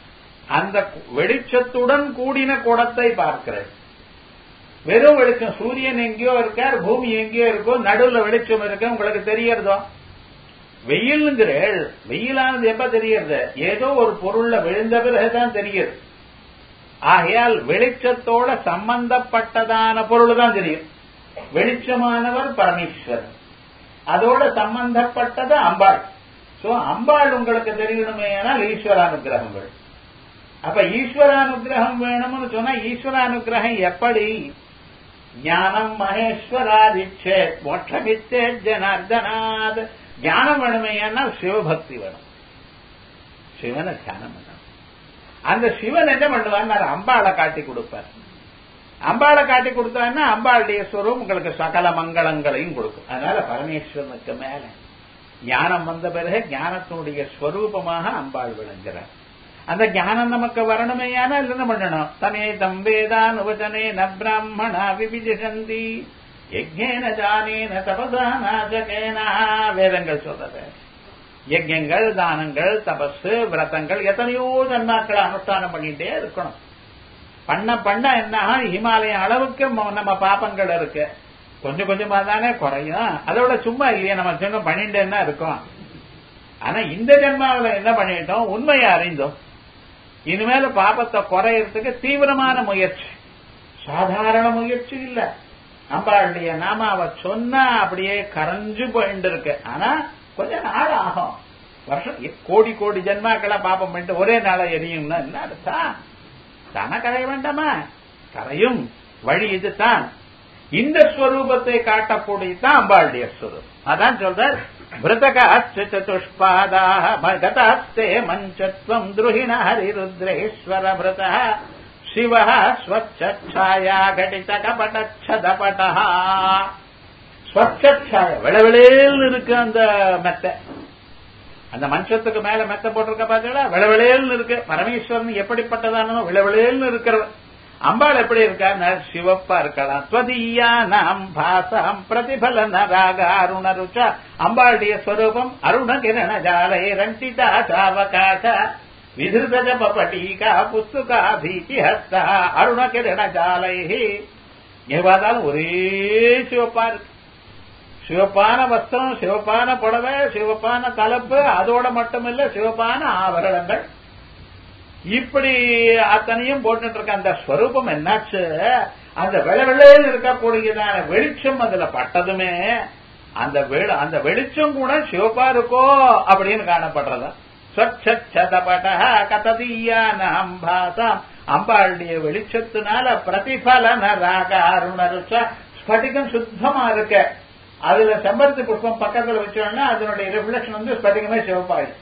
அந்த வெளிச்சத்துடன் கூடின குடத்தை பார்க்கிறேன் வெறும் வெளிச்சம் சூரியன் எங்கேயோ இருக்கார் பூமி எங்கேயோ இருக்கோ நடுவுல வெளிச்சம் இருக்கு உங்களுக்கு தெரியறதோ வெயில்ங்கிறேள் வெயிலானது எப்ப தெரியறது ஏதோ ஒரு பொருள்ல விழுந்த பிறகுதான் தெரியுது ஆகையால் வெளிச்சத்தோட சம்பந்தப்பட்டதான பொருள் தான் தெரியும் வெளிச்சமானவர் பரமேஸ்வரன் அதோட சம்பந்தப்பட்டது அம்பாள் சோ அம்பாள் உங்களுக்கு தெரியணுமே ஆனால் ஈஸ்வரானுகிரகங்கள் அப்ப ஈஸ்வரானுகிரகம் வேணும்னு சொன்னா ஈஸ்வரானுகிரகம் எப்படி ஞானம் மகேஸ்வராதிச்சே மோட்சமித்தே ஜனார்தனாத் ஞானம் வேணுமே ஆனால் சிவபக்தி வேணும் சிவனை தியானம் பண்ணணும் அந்த சிவன் என்ன பண்ணுவார் அம்பாளை காட்டி கொடுப்பார் அம்பாளை காட்டி கொடுத்தான்னா அம்பாளுடைய ஸ்வரூப் உங்களுக்கு சகல மங்களங்களையும் கொடுக்கும் அதனால பரமேஸ்வரனுக்கு மேல ஞானம் வந்த பிறகு ஞானத்தினுடைய ஸ்வரூபமாக அம்பாள் விளங்குறார் அந்த ஞானம் நமக்கு வரணுமேயான என்ன பண்ணணும் தமே தம் வேதான் உபஜனே ந பிராமணா விபிஜந்தி யஜ்ஞேன ஜானேன தபசா நாசகேனா வேதங்கள் சொல்றது யஜ்யங்கள் தானங்கள் தபஸ் விரதங்கள் எத்தனையோ ஜன்மாக்களை அனுஷ்டானம் பண்ணிட்டே இருக்கணும் பண்ண பண்ண என்ன ஹிமாலயம் அளவுக்கு நம்ம பாப்பங்கள் இருக்கு கொஞ்சம் கொஞ்சமா தானே குறையும் அதோட சும்மா இல்லையா நம்ம சொன்ன பண்ணிட்டேன்னா இருக்கும் ஆனா இந்த ஜென்மாவில என்ன பண்ணிட்டோம் உண்மையை அறிந்தோம் இனிமேல பாபத்தை குறையறதுக்கு தீவிரமான முயற்சி சாதாரண முயற்சி இல்ல அம்பாளுடைய நாமாவை சொன்னா அப்படியே கரைஞ்சு போயிட்டு இருக்கு ஆனா கொஞ்ச நாள் ஆகும் வருஷம் கோடி கோடி ஜென்மாக்களா பாப்பம் பண்ணிட்டு ஒரே நாள எரியும்னா என்ன அர்த்தம் தானே கரைய வேண்டாமா கரையும் வழி இதுதான் இந்த ஸ்வரூபத்தை காட்டக்கூடியதான் அம்பாளுடைய ஸ்வரூபம் அதான் சொல்ற மிருதகாச்சதுஷ்பாதாஸ்தே மஞ்சத்வம் துருஹிண ஹரிருத்ரேஸ்வர மிருத சிவ ஸ்வச்சாயா கடித கபடச்சதபட ஸ்வச்சாய விளவிளேல் இருக்கு அந்த மெத்த அந்த மஞ்சத்துக்கு மேல மெத்த போட்டிருக்க பாத்தீங்களா விளவிளேல்னு இருக்கு பரமேஸ்வரன் எப்படிப்பட்டதானோ விளவிளேல்னு இருக்கிறவர் அம்பாள் எப்படி இருக்கா சிவப்பா இருக்கலாம் துவதீயா நாம் பாசம் பிரதிபலன ராக அருண ருச்ச அம்பாளுடைய ஸ்வரூபம் அருண கிரண ஜாலை ரஞ்சிதா சாவகாச விதிருத ஜபடீகா புஸ்துகா பீதி ஹஸ்தா அருண கிரண ஜாலை எவ்வாதாலும் ஒரே சிவப்பா இருக்கு சிவப்பான வஸ்திரம் சிவப்பான புடவை சிவப்பான தலைப்பு அதோட மட்டுமில்ல சிவப்பான ஆபரணங்கள் இப்படி அத்தனையும் போட்டுட்டு இருக்க அந்த ஸ்வரூபம் என்னாச்சு அந்த வெள வெள்ளையில் இருக்கக்கூடியதான வெளிச்சம் அதுல பட்டதுமே அந்த அந்த வெளிச்சம் கூட சிவப்பா இருக்கோ அப்படின்னு காணப்படுறதா ஸ்வச்சதபட கததீயான அம்பாசம் அம்பாளுடைய வெளிச்சத்தினால பிரதிபலன ராக அருணருச்ச ஸ்படிகம் சுத்தமா இருக்க அதுல செம்பருத்தி புஷ்பம் பக்கத்துல வச்சோம்னா அதனுடைய ரிஃப்ளெக்ஷன் வந்து ஸ்படிகமே சிவப்பாயிடும்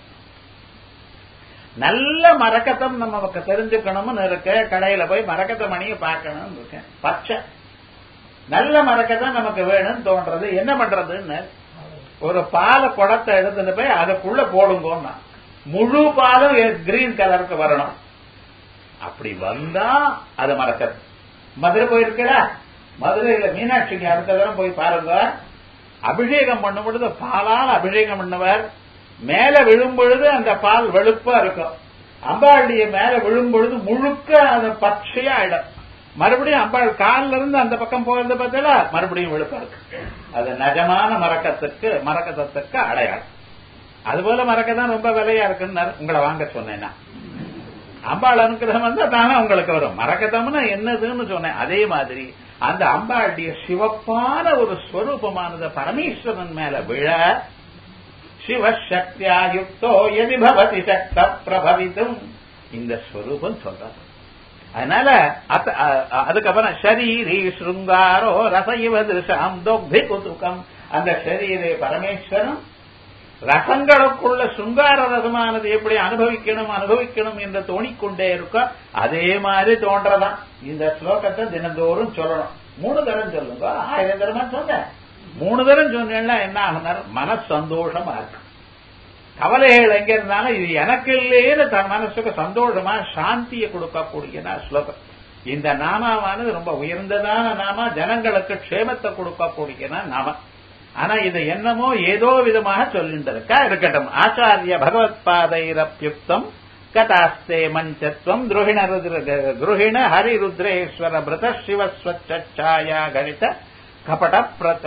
நல்ல மரக்கத்தம் நமக்கு தெரிஞ்சுக்கணும்னு இருக்கு கடையில போய் மரக்கத்த மணியை பார்க்கணும்னு இருக்கேன் பச்சை நல்ல மரக்கத்தான் நமக்கு வேணும்னு தோன்றது என்ன பண்றதுன்னு ஒரு பாலை குடத்தை எடுத்துட்டு போய் அதுக்குள்ள போடுங்கோன்னா முழு பாலும் கிரீன் கலருக்கு வரணும் அப்படி வந்தா அது மறக்கிறது மதுரை போயிருக்கிறா மதுரையில மீனாட்சிக்கு அடுத்த தரம் போய் பாருங்க அபிஷேகம் பண்ணும் பொழுது பாலால் அபிஷேகம் பண்ணுவார் மேல விழும் பொழுது அந்த பால் வெளுப்பா இருக்கும் அம்பாளுடைய மேல விழும் பொழுது முழுக்க அது பச்சையா ஆயிடும் மறுபடியும் அம்பாள் காலில இருந்து அந்த பக்கம் போறது பார்த்தா மறுபடியும் வெளுப்பா இருக்கு அது நஜமான மரக்கத்துக்கு மரக்கத்தத்துக்கு அடையாளம் அதுபோல மரக்கத்தான் ரொம்ப விலையா இருக்குன்னு உங்களை வாங்க சொன்னேன்னா அம்பாள் அனுக்கிரகம் வந்தா தானே உங்களுக்கு வரும் மரக்கதம்னா என்னதுன்னு சொன்னேன் அதே மாதிரி அந்த அம்பாளுடைய சிவப்பான ஒரு ஸ்வரூபமானது பரமேஸ்வரன் மேல விழ சிவசக்தியா யுக்தோ எதி பவதி சக்த பிரபவித்தும் இந்த ஸ்வரூபம் சொல்றாரு அதனால அதுக்கப்புறம் ஷரீரி ஸ்ருங்காரோ ரசைவ திருஷாம் தொக்தி குதுக்கம் அந்த ஷரீரே பரமேஸ்வரன் ரசங்களுக்குள்ள சுங்கார ரசமானது எப்படி அனுபவிக்கணும் அனுபவிக்கணும் என்று தோணிக்கொண்டே இருக்கோ அதே மாதிரி தோன்றதான் இந்த ஸ்லோகத்தை தினந்தோறும் சொல்லணும் மூணு தரம் சொல்லுங்க ஆயிரம் தரமா சொன்ன மூணு தரம் சொன்னா என்ன ஆகுனார் மன சந்தோஷமா இருக்கு கவலைகள் எங்க இருந்தாலும் இது எனக்கு இல்லையேன்னு தன் மனசுக்கு சந்தோஷமா சாந்தியை கொடுக்கக்கூடிய ஸ்லோகம் இந்த நாமாவானது ரொம்ப உயர்ந்ததான நாமா ஜனங்களுக்கு க்ஷேமத்தை கொடுக்கக்கூடிய நாம ஆனா இது என்னமோ ஏதோ விதமாக சொல்லிட்டு இருக்கா இருக்கட்டும் ஆச்சாரிய பகவத் பாதைரப்யுக்தம் கதாஸ்தே மஞ்சத்வம் துருகிண ருத்ர துருகிண ஹரிருத்ரேஸ்வர பிரத சிவஸ்வச்சாயா கணித கபட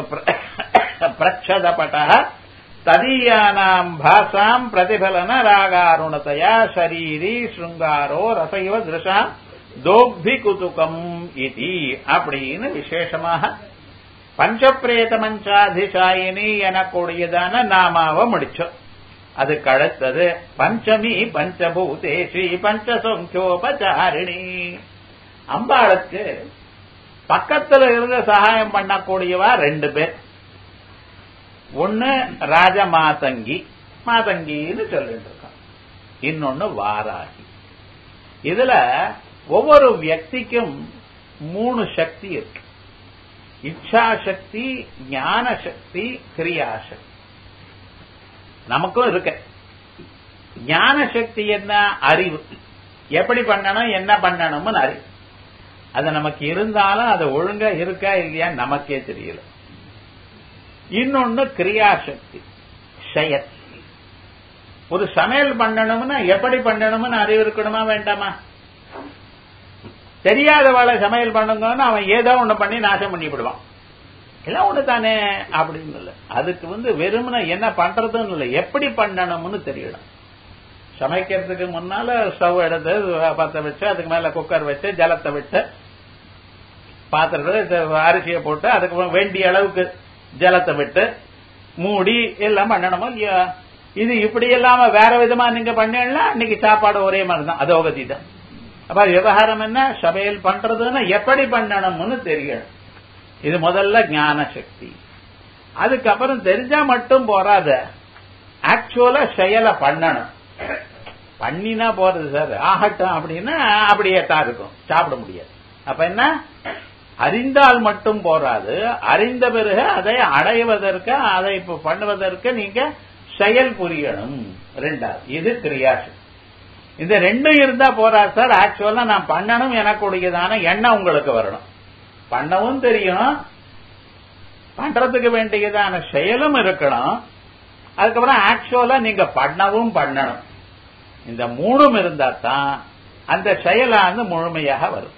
பிரச்சதபட ததீயானாம் பாசாம் பிரதிபலன ராகாருணதயா ஷரீரி ஸ்ருங்காரோ ரசைவ திருஷாம் தோக்தி குதுகம் இது அப்படின்னு விசேஷமாக பஞ்சப்பிரேத மஞ்சாதிசாயினி எனக்கூடியதான நாமாவை முடிச்சோம் அதுக்கு அடுத்தது பஞ்சமி பஞ்சபூதேஷி பஞ்சசங்கியோபச்சாரிணி அம்பாளுக்கு பக்கத்துல இருந்து சகாயம் பண்ணக்கூடியவா ரெண்டு பேர் ஒன்னு ராஜ மாதங்கி மாதங்கின்னு சொல்லிட்டு இருக்கோம் இன்னொன்னு வாராகி இதுல ஒவ்வொரு வியக்திக்கும் மூணு சக்தி இருக்கு இச்சா சக்தி ஞான சக்தி கிரியாசக்தி நமக்கும் இருக்கு ஞான சக்தி என்ன அறிவு எப்படி பண்ணணும் என்ன பண்ணணும்னு அறிவு அது நமக்கு இருந்தாலும் அது ஒழுங்கா இருக்கா இல்லையா நமக்கே தெரியல இன்னொன்னு கிரியாசக்தி செயல் ஒரு சமையல் பண்ணணும்னா எப்படி பண்ணணும்னு அறிவு இருக்கணுமா வேண்டாமா தெரியாதவாளை சமையல் பண்ணுங்கன்னா அவன் ஏதோ ஒண்ணு பண்ணி நாசம் பண்ணி விடுவான் எல்லாம் ஒண்ணு தானே அப்படின்னு இல்லை அதுக்கு வந்து வெறுமனை என்ன பண்றதுன்னு இல்லை எப்படி பண்ணணும்னு தெரியணும் சமைக்கிறதுக்கு முன்னால ஸ்டவ் எடுத்து பத்த வச்சு அதுக்கு மேல குக்கர் வச்சு ஜலத்தை விட்டு பாத்திரத்தை அரிசியை போட்டு அதுக்கு வேண்டிய அளவுக்கு ஜலத்தை விட்டு மூடி எல்லாம் பண்ணணுமோ இல்லையா இது இப்படி இல்லாம வேற விதமா நீங்க பண்ணீங்கன்னா அன்னைக்கு சாப்பாடு ஒரே மாதிரி தான் அதோகதி தான் அப்ப விவகாரம் என்ன சமையல் பண்றதுன்னா எப்படி பண்ணணும்னு தெரியணும் இது முதல்ல ஞான சக்தி அதுக்கப்புறம் தெரிஞ்சா மட்டும் போறாத ஆக்சுவலா செயலை பண்ணணும் பண்ணினா போறது சார் ஆகட்டும் அப்படின்னா அப்படியே தான் இருக்கும் சாப்பிட முடியாது அப்ப என்ன அறிந்தால் மட்டும் போராது அறிந்த பிறகு அதை அடைவதற்கு அதை இப்ப பண்ணுவதற்கு நீங்க செயல் புரியணும் ரெண்டாவது இது கிரியாசக்தி இந்த ரெண்டும் இருந்தா போறா சார் ஆக்சுவலா நான் பண்ணணும் எனக்குடையதான எண்ணம் உங்களுக்கு வரணும் பண்ணவும் தெரியும் பண்றதுக்கு வேண்டியதான செயலும் இருக்கணும் அதுக்கப்புறம் ஆக்சுவலா நீங்க பண்ணவும் பண்ணணும் இந்த மூணும் இருந்தா தான் அந்த செயலானது முழுமையாக வரும்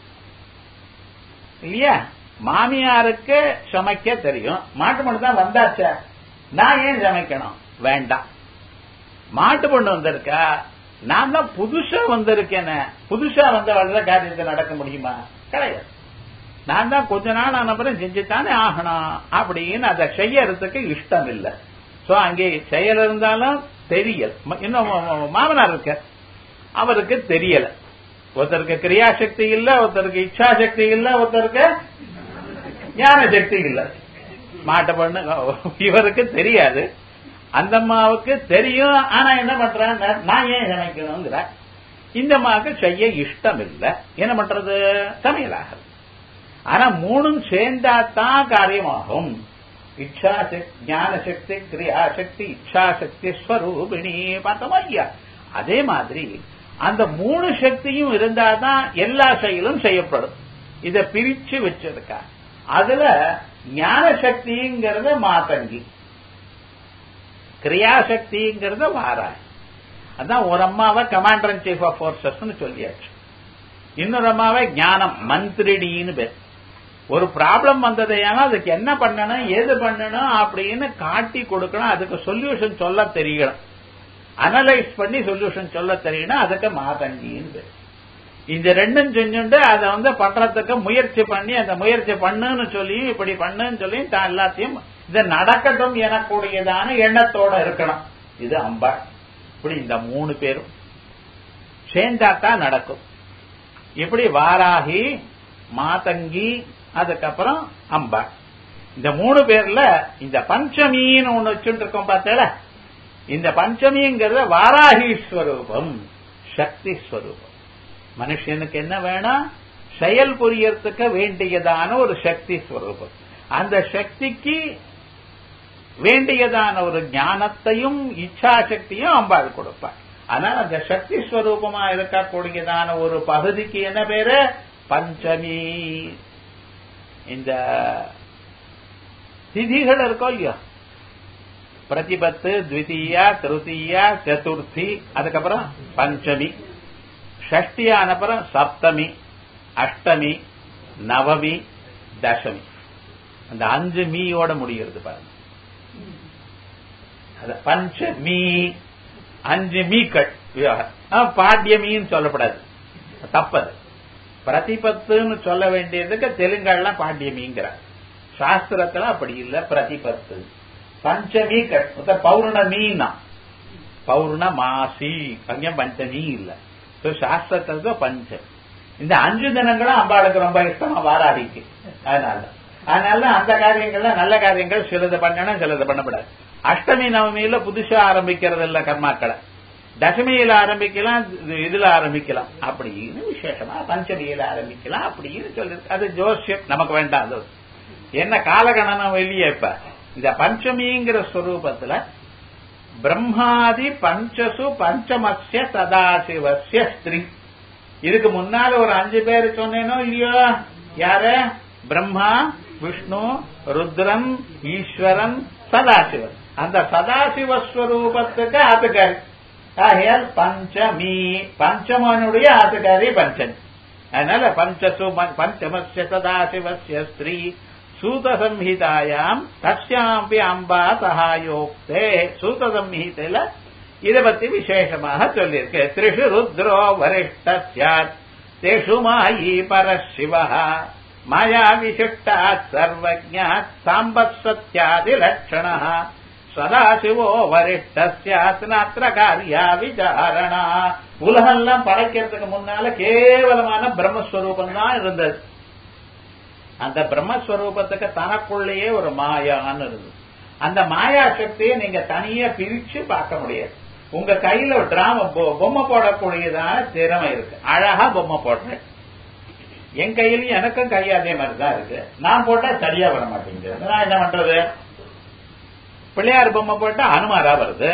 இல்லையா மாமியாருக்கு சமைக்க தெரியும் மாட்டு பொண்ணு தான் வந்தாச்ச நான் ஏன் சமைக்கணும் வேண்டாம் மாட்டு பொண்ணு வந்திருக்கா நான் தான் புதுசா வந்திருக்கேன் புதுசா வந்த வளர காரியத்தை நடக்க முடியுமா கிடையாது நான் தான் கொஞ்ச நாள் ஆனப்புறம் செஞ்சுத்தானே ஆகணும் அப்படின்னு அதை செய்யறதுக்கு இஷ்டம் இல்லை சோ அங்கே செயல் இருந்தாலும் தெரியல் இன்னும் மாமனார் இருக்க அவருக்கு தெரியல ஒருத்தருக்கு கிரியாசக்தி இல்ல ஒருத்தருக்கு இச்சா சக்தி இல்ல ஒருத்தருக்கு ஞான சக்தி இல்ல மாட்ட பண்ணு இவருக்கு தெரியாது அந்த அம்மாவுக்கு தெரியும் ஆனா என்ன பண்றாங்க நான் ஏன் சமைக்கணுங்கிற இந்த அம்மாவுக்கு செய்ய இஷ்டம் இல்ல என்ன பண்றது சமையலாகிறது ஆனா மூணும் சேர்ந்தா தான் காரியமாகும் இச்சா சக்தி ஞான சக்தி கிரியா சக்தி இச்சா சக்தி ஸ்வரூபிணி பார்த்தோமா ஐயா அதே மாதிரி அந்த மூணு சக்தியும் இருந்தாதான் எல்லா செயலும் செய்யப்படும் இத பிரிச்சு வச்சிருக்கா அதுல ஞான சக்திங்கிறத மாத்தங்கி கிரியாசக்திங்கிறத வாராய் அதான் ஒரு அம்மாவை commander in chief of forces சொல்லியாச்சு இன்னொரு அம்மாவை ஞானம் மந்திரிடின்னு பேர் ஒரு ப்ராப்ளம் வந்ததையானா அதுக்கு என்ன பண்ணணும் ஏது பண்ணணும் அப்படின்னு காட்டி கொடுக்கணும் அதுக்கு சொல்யூஷன் சொல்ல தெரியணும் அனலைஸ் பண்ணி சொல்யூஷன் சொல்ல தெரியணும் அதுக்கு மாதங்கின்னு பேர் இந்த ரெண்டும் செஞ்சுட்டு அதை வந்து பண்றதுக்கு முயற்சி பண்ணி அந்த முயற்சி பண்ணுன்னு சொல்லி இப்படி பண்ணுன்னு சொல்லி தான் எல்லாத்தையும் இது நடக்கட்டும் எனக்கூடியதான எண்ணத்தோட இருக்கணும் இது அம்பா இப்படி இந்த மூணு பேரும் சேர்ந்தாத்தான் நடக்கும் இப்படி வாராகி மாதங்கி அதுக்கப்புறம் அம்பா இந்த மூணு பேர்ல இந்த பஞ்சமின்னு ஒண்ணு வச்சுட்டு இருக்கோம் பார்த்தல இந்த பஞ்சமிங்கிறத வாராகி ஸ்வரூபம் சக்தி ஸ்வரூபம் மனுஷனுக்கு என்ன வேணும் செயல் புரியறதுக்கு வேண்டியதான ஒரு சக்தி ஸ்வரூபம் அந்த சக்திக்கு வேண்டியதான ஒரு ஞானத்தையும் இச்சா சக்தியும் அம்பாள் கொடுப்பார் ஆனால் அந்த சக்தி ஸ்வரூபமா இருக்கக்கூடியதான ஒரு பகுதிக்கு என்ன பேரு பஞ்சமி இந்த திதிகள் இருக்கோ இல்லையோ பிரதிபத்து த்விதீயா திருத்தீயா சதுர்த்தி அதுக்கப்புறம் பஞ்சமி ஷஷ்டி ஆனப்புறம் சப்தமி அஷ்டமி நவமி தசமி அந்த அஞ்சு மீயோட முடிகிறது பாருங்க அது பஞ்சமி அஞ்சு மீக்கள் விவகாரம் பாட்யமின்னு சொல்லப்படாது தப்பது பிரதிபத்துன்னு சொல்ல வேண்டியதுக்கு தெலுங்கெல்லாம் பாட்யமிங்கிறார் சாஸ்திரத்துல அப்படி இல்ல பிரதிபத்து பஞ்சமி கட் பௌர்ணமின்னா பௌர்ணமாசி அங்கே பஞ்சமி இல்ல சாஸ்திரத்துல பஞ்சம் இந்த அஞ்சு தினங்களும் அம்பாளுக்கு ரொம்ப இஷ்டமா வாராடிக்கு அதனால அதனால அந்த காரியங்கள்ல நல்ல காரியங்கள் சிலது பண்ணணும் சிலது பண்ணப்படாது அஷ்டமி நவமியில புதுசா ஆரம்பிக்கிறது இல்ல கர்மாக்களை தசமியில ஆரம்பிக்கலாம் இதுல ஆரம்பிக்கலாம் அப்படின்னு விசேஷமா பஞ்சமியில ஆரம்பிக்கலாம் அப்படின்னு சொல்லிருக்கு அது ஜோசியம் நமக்கு வேண்டாம் அது என்ன காலகணனம் வெளியே இப்ப இந்த பஞ்சமிங்கிற ஸ்வரூபத்துல பிரம்மாதி பஞ்சசு பஞ்சமஸ்ய சதாசிவசிய ஸ்திரீ இதுக்கு முன்னால ஒரு அஞ்சு பேர் சொன்னேனோ இல்லையோ யாரு பிரம்மா விஷ்ணு ருத்ரன் ஈஸ்வரன் சதாசிவன் அந்த சதாசிவஸ்வரூபத்துக்கு ஆத்துக்காரி ஆகையால் பஞ்சமி பஞ்சமனுடைய ஆத்துக்காரி பஞ்சமி அதனால பஞ்சசு பஞ்சமஸ்ய சதாசிவசிய ஸ்திரீ சூத சம்ஹிதாயாம் தஸ்யாம்பி அம்பா சகாயோக்தே சூத சம்ஹிதையில இதை பத்தி விசேஷமாக சொல்லியிருக்கு திரிஷு ருத்ரோ வரிஷ்ட சாத் தேஷு மாயி பரசிவ மாயா விசிஷ்டாத் சர்வஜாத் சாம்பத் சத்யாதி லட்சண சதாசிவோ வரிஷ்ட சாத் நாத்திர காரியா விசாரணா உலகெல்லாம் படைக்கிறதுக்கு முன்னால கேவலமான பிரம்மஸ்வரூபம் தான் இருந்தது அந்த பிரம்மஸ்வரூபத்துக்கு தனக்குள்ளேயே ஒரு மாயான்னு இருந்தது அந்த மாயா சக்தியை நீங்க தனியா பிரிச்சு பார்க்க முடியாது உங்க கையில டிராம பொம்மை போடக்கூடியதான திறமை இருக்கு அழகா பொம்மை போடுறேன் என் கையிலயும் எனக்கும் கை அதே மாதிரி தான் இருக்கு நான் போட்டா சரியா வர மாட்டேங்குது நான் என்ன பண்றது பிள்ளையார் பொம்மை போட்டா அனுமாரா வருது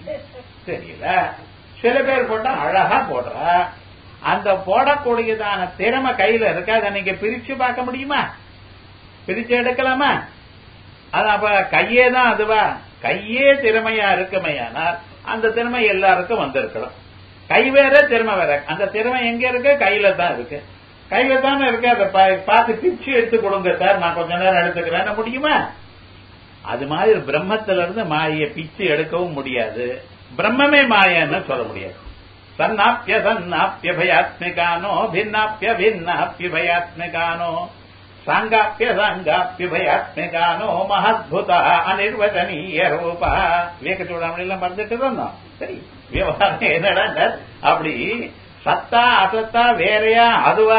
தெரியல சில பேர் போட்டா அழகா போடுறா அந்த போடக்கூடியதான திறமை கையில இருக்கு அதை நீங்க பிரிச்சு பார்க்க முடியுமா பிரிச்சு எடுக்கலாமா அது அப்ப கையே தான் அதுவா கையே திறமையா இருக்குமையானால் அந்த திறமை எல்லாருக்கும் வந்திருக்கலாம் கை வேற திறமை வேற அந்த திறமை எங்க இருக்கு கையில தான் இருக்கு கையில தானே இருக்கு அதை பார்த்து பிச்சு எடுத்து கொடுங்க சார் நான் கொஞ்ச நேரம் எடுத்துக்கிறேன் முடியுமா அது மாதிரி பிரம்மத்தில இருந்து மாயை பிச்சு எடுக்கவும் முடியாது பிரம்மமே மாயன்னு சொல்ல முடியாது சன்னாப்பிய சன்னாப்பிய பயாத்மிகானோ பின்னாப்பிய பின்னாப்பிய பயாத்மிகானோ சாங்காப்பிய சாங்காப்பிய பயாத்மிகானோ மகத்புத அனிர்வச்சனீய ரூபா விவேக சூடாமணி எல்லாம் மறந்துட்டு இருந்தோம் சரி விவகாரம் என்னடா அப்படி சத்தா அசத்தா வேறையா அதுவா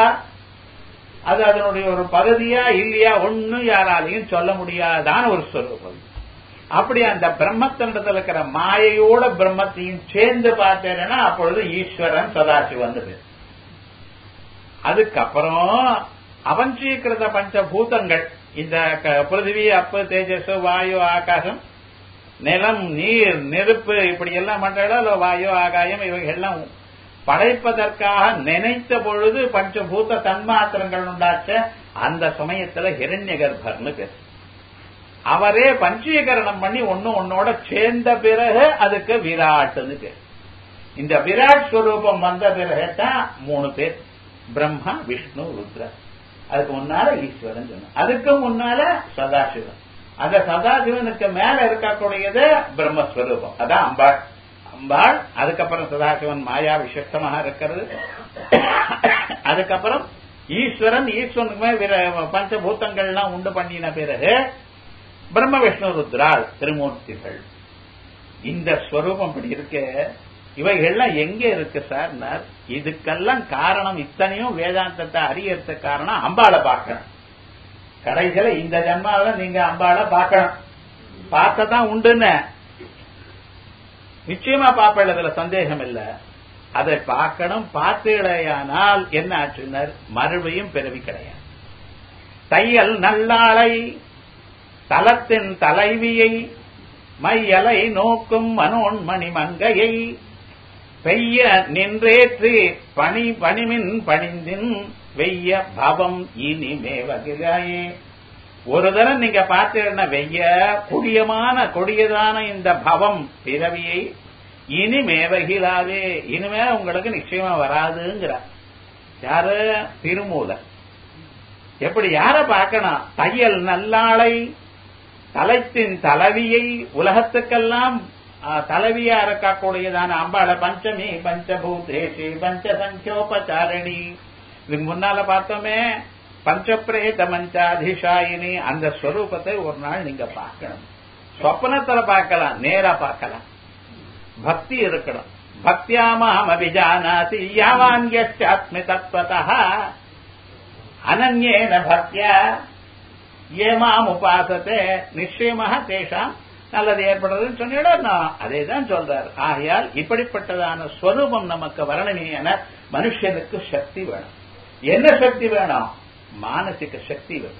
அது அதனுடைய ஒரு பகுதியா இல்லையா ஒன்னும் யாராலையும் சொல்ல முடியாதான ஒரு ஸ்வரூபம் அப்படி அந்த பிரம்மத்தினிடத்தில் இருக்கிற மாயையோட பிரம்மத்தையும் சேர்ந்து பார்த்தேன்னா அப்பொழுது ஈஸ்வரன் சதாசிவன் பேர் அதுக்கப்புறம் அவஞ்சீகிருத பஞ்சபூதங்கள் இந்த பிருத்திவி அப்பு தேஜஸ் வாயு ஆகாசம் நிலம் நீர் நெருப்பு இப்படி எல்லாம் பண்றா வாயு ஆகாயம் இவைகள்லாம் படைப்பதற்காக நினைத்த பொழுது பஞ்சபூத தன்மாத்திரங்கள் உண்டாச்ச அந்த சமயத்துல ஹிரண்ய கர்ப்பர்னு பேர் அவரே பஞ்சீகரணம் பண்ணி ஒன்னு ஒன்னோட சேர்ந்த பிறகு அதுக்கு விராட்னு பேர் இந்த விராட் ஸ்வரூபம் வந்த பிறகு தான் மூணு பேர் பிரம்மா விஷ்ணு ருத்ரா அதுக்கு முன்னால ஈஸ்வரன் சொன்ன அதுக்கு முன்னால சதாசிவன் அந்த சதாசிவனுக்கு மேல இருக்கக்கூடியது பிரம்மஸ்வரூபம் அதான் அம்பாள் அம்பாள் அதுக்கப்புறம் சதாசிவன் மாயா விசேஷமாக இருக்கிறது அதுக்கப்புறம் ஈஸ்வரன் ஈஸ்வரனுக்கு மேல பஞ்சபூத்தங்கள்லாம் உண்டு பண்ணின பிறகு பிரம்ம விஷ்ணு ருத்ரால் திருமூர்த்திகள் இந்த ஸ்வரூபம் இப்படி இருக்கு இவைகள்லாம் எங்க இருக்கு சார் இதுக்கெல்லாம் காரணம் இத்தனையும் வேதாந்தத்தை அறியறதுக்கு காரணம் அம்பாளை பார்க்கணும் கடைசியில இந்த ஜன்மாவில நீங்க அம்பாளை பார்க்கணும் பார்த்ததான் உண்டுன்னு நிச்சயமா பார்ப்பேன் அதுல சந்தேகம் இல்ல அதை பார்க்கணும் பார்த்தீழையானால் என்ன ஆச்சுனர் மறுபடியும் பிறவி கிடையாது தையல் நல்லாளை தலத்தின் தலைவியை மையலை நோக்கும் மனோன்மணி மங்கையை பெய்ய நின்றேற்று பணி பணிமின் பணிந்தின் வெய்ய பவம் இனிமே வகிலாயே ஒரு தரம் நீங்க பார்த்தீங்கன்னா வெய்ய கொடியமான கொடியதான இந்த பவம் பிறவியை இனிமேவகிலாவே இனிமே உங்களுக்கு நிச்சயமா வராதுங்கிறார் யாரு திருமூலர் எப்படி யார பார்க்கணும் தையல் நல்லாளை தலைத்தின் தலைவியை உலகத்துக்கெல்லாம் தலைவியா இருக்கக்கூடியதான அம்பாள பஞ்சமி பஞ்சபூதேஷி பஞ்சசங்கியோபச்சாரணி இதுக்கு முன்னால பார்த்தோமே பஞ்சப்பிரேத மஞ்சாதிஷாயினி அந்த ஸ்வரூபத்தை ஒரு நாள் நீங்க பார்க்கணும் சொப்னத்துல பார்க்கலாம் நேரா பார்க்கலாம் பக்தி இருக்கணும் பக்தியாமாம் அபிஜானாசி யாவான்யாத்மி தத்வதா அனன்யேன பக்தியா ஏமாம் உபாசத்தை நிச்சயமாக தேஷாம் நல்லது ஏற்படுறதுன்னு சொன்னிடா அதே தான் சொல்றாரு ஆகையால் இப்படிப்பட்டதான ஸ்வரூபம் நமக்கு வரணுமே என மனுஷனுக்கு சக்தி வேணும் என்ன சக்தி வேணும் மானசிக சக்தி வேணும்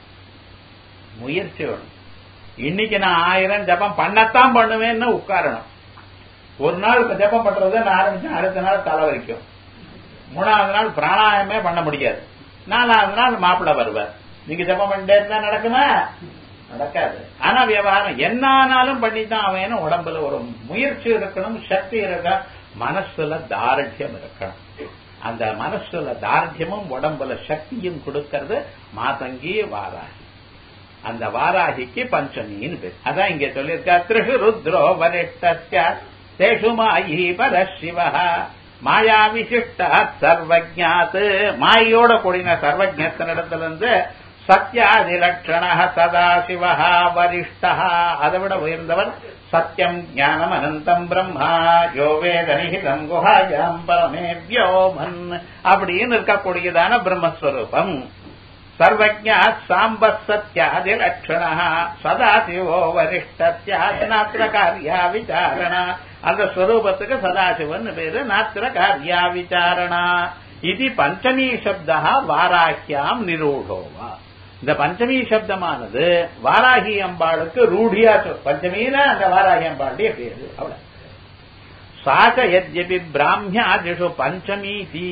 முயற்சி வேணும் இன்னைக்கு நான் ஆயிரம் ஜபம் பண்ணத்தான் பண்ணுவேன்னு உட்காரணும் ஒரு நாள் இப்ப ஜபம் பண்றதை நான் ஆரம்பிச்சேன் அடுத்த நாள் தலை வரைக்கும் மூணாவது நாள் பிராணாயமே பண்ண முடியாது நாலாவது நாள் மாப்பிள்ள வருவார் நீங்க ஜபம் பண்ணிட்டே இருந்தா நடக்குமா நடக்காது ஆனா விவகாரம் என்ன ஆனாலும் பண்ணித்தான் அவன் உடம்புல ஒரு முயற்சி இருக்கணும் சக்தி இருக்க மனசுல தாரட்சியம் இருக்கணும் அந்த மனசுல தாரட்சியமும் உடம்புல சக்தியும் கொடுக்கறது மாதங்கி வாராகி அந்த வாராகிக்கு பஞ்சமின்னு பேர் அதான் இங்க சொல்லியிருக்கா திரிஷு ருத்ரோ வரிஷ்ட தேஷு மாயி பரசிவ மாயா விசிஷ்ட சர்வஜாத் மாயோட கூடின சர்வஜத்தினிடத்துல இருந்து சத்யாதி லட்சண சதாசிவ வரிஷ்ட அதை விட உயர்ந்தவர் சத்தியம் ஞானம் அனந்தம் பிரம்மா யோ வேத நிகிதம் குஹாயாம் பரமே வியோமன் அப்படின்னு இருக்கக்கூடியதான பிரம்மஸ்வரூபம் சர்வஜா சாம்ப சத்யாதி லட்சண சதாசிவோ வரிஷ்டத்யாத் நாத்திர காரியா விசாரணா அந்த ஸ்வரூபத்துக்கு சதாசிவன் பேரு நாத்திர காரியா விசாரணா இது பஞ்சமீ சப்தா வாராஹியாம் நிரூடோவா இந்த பஞ்சமி சப்தமானது வாராகி அம்பாளுக்கு ரூಢியா சொல் பஞ்சமீன அந்த வாராகி அம்பாளுடைய பேரு அவ்வளவு சாக யத்யபி பிராமியாதிஷு பஞ்சமீதி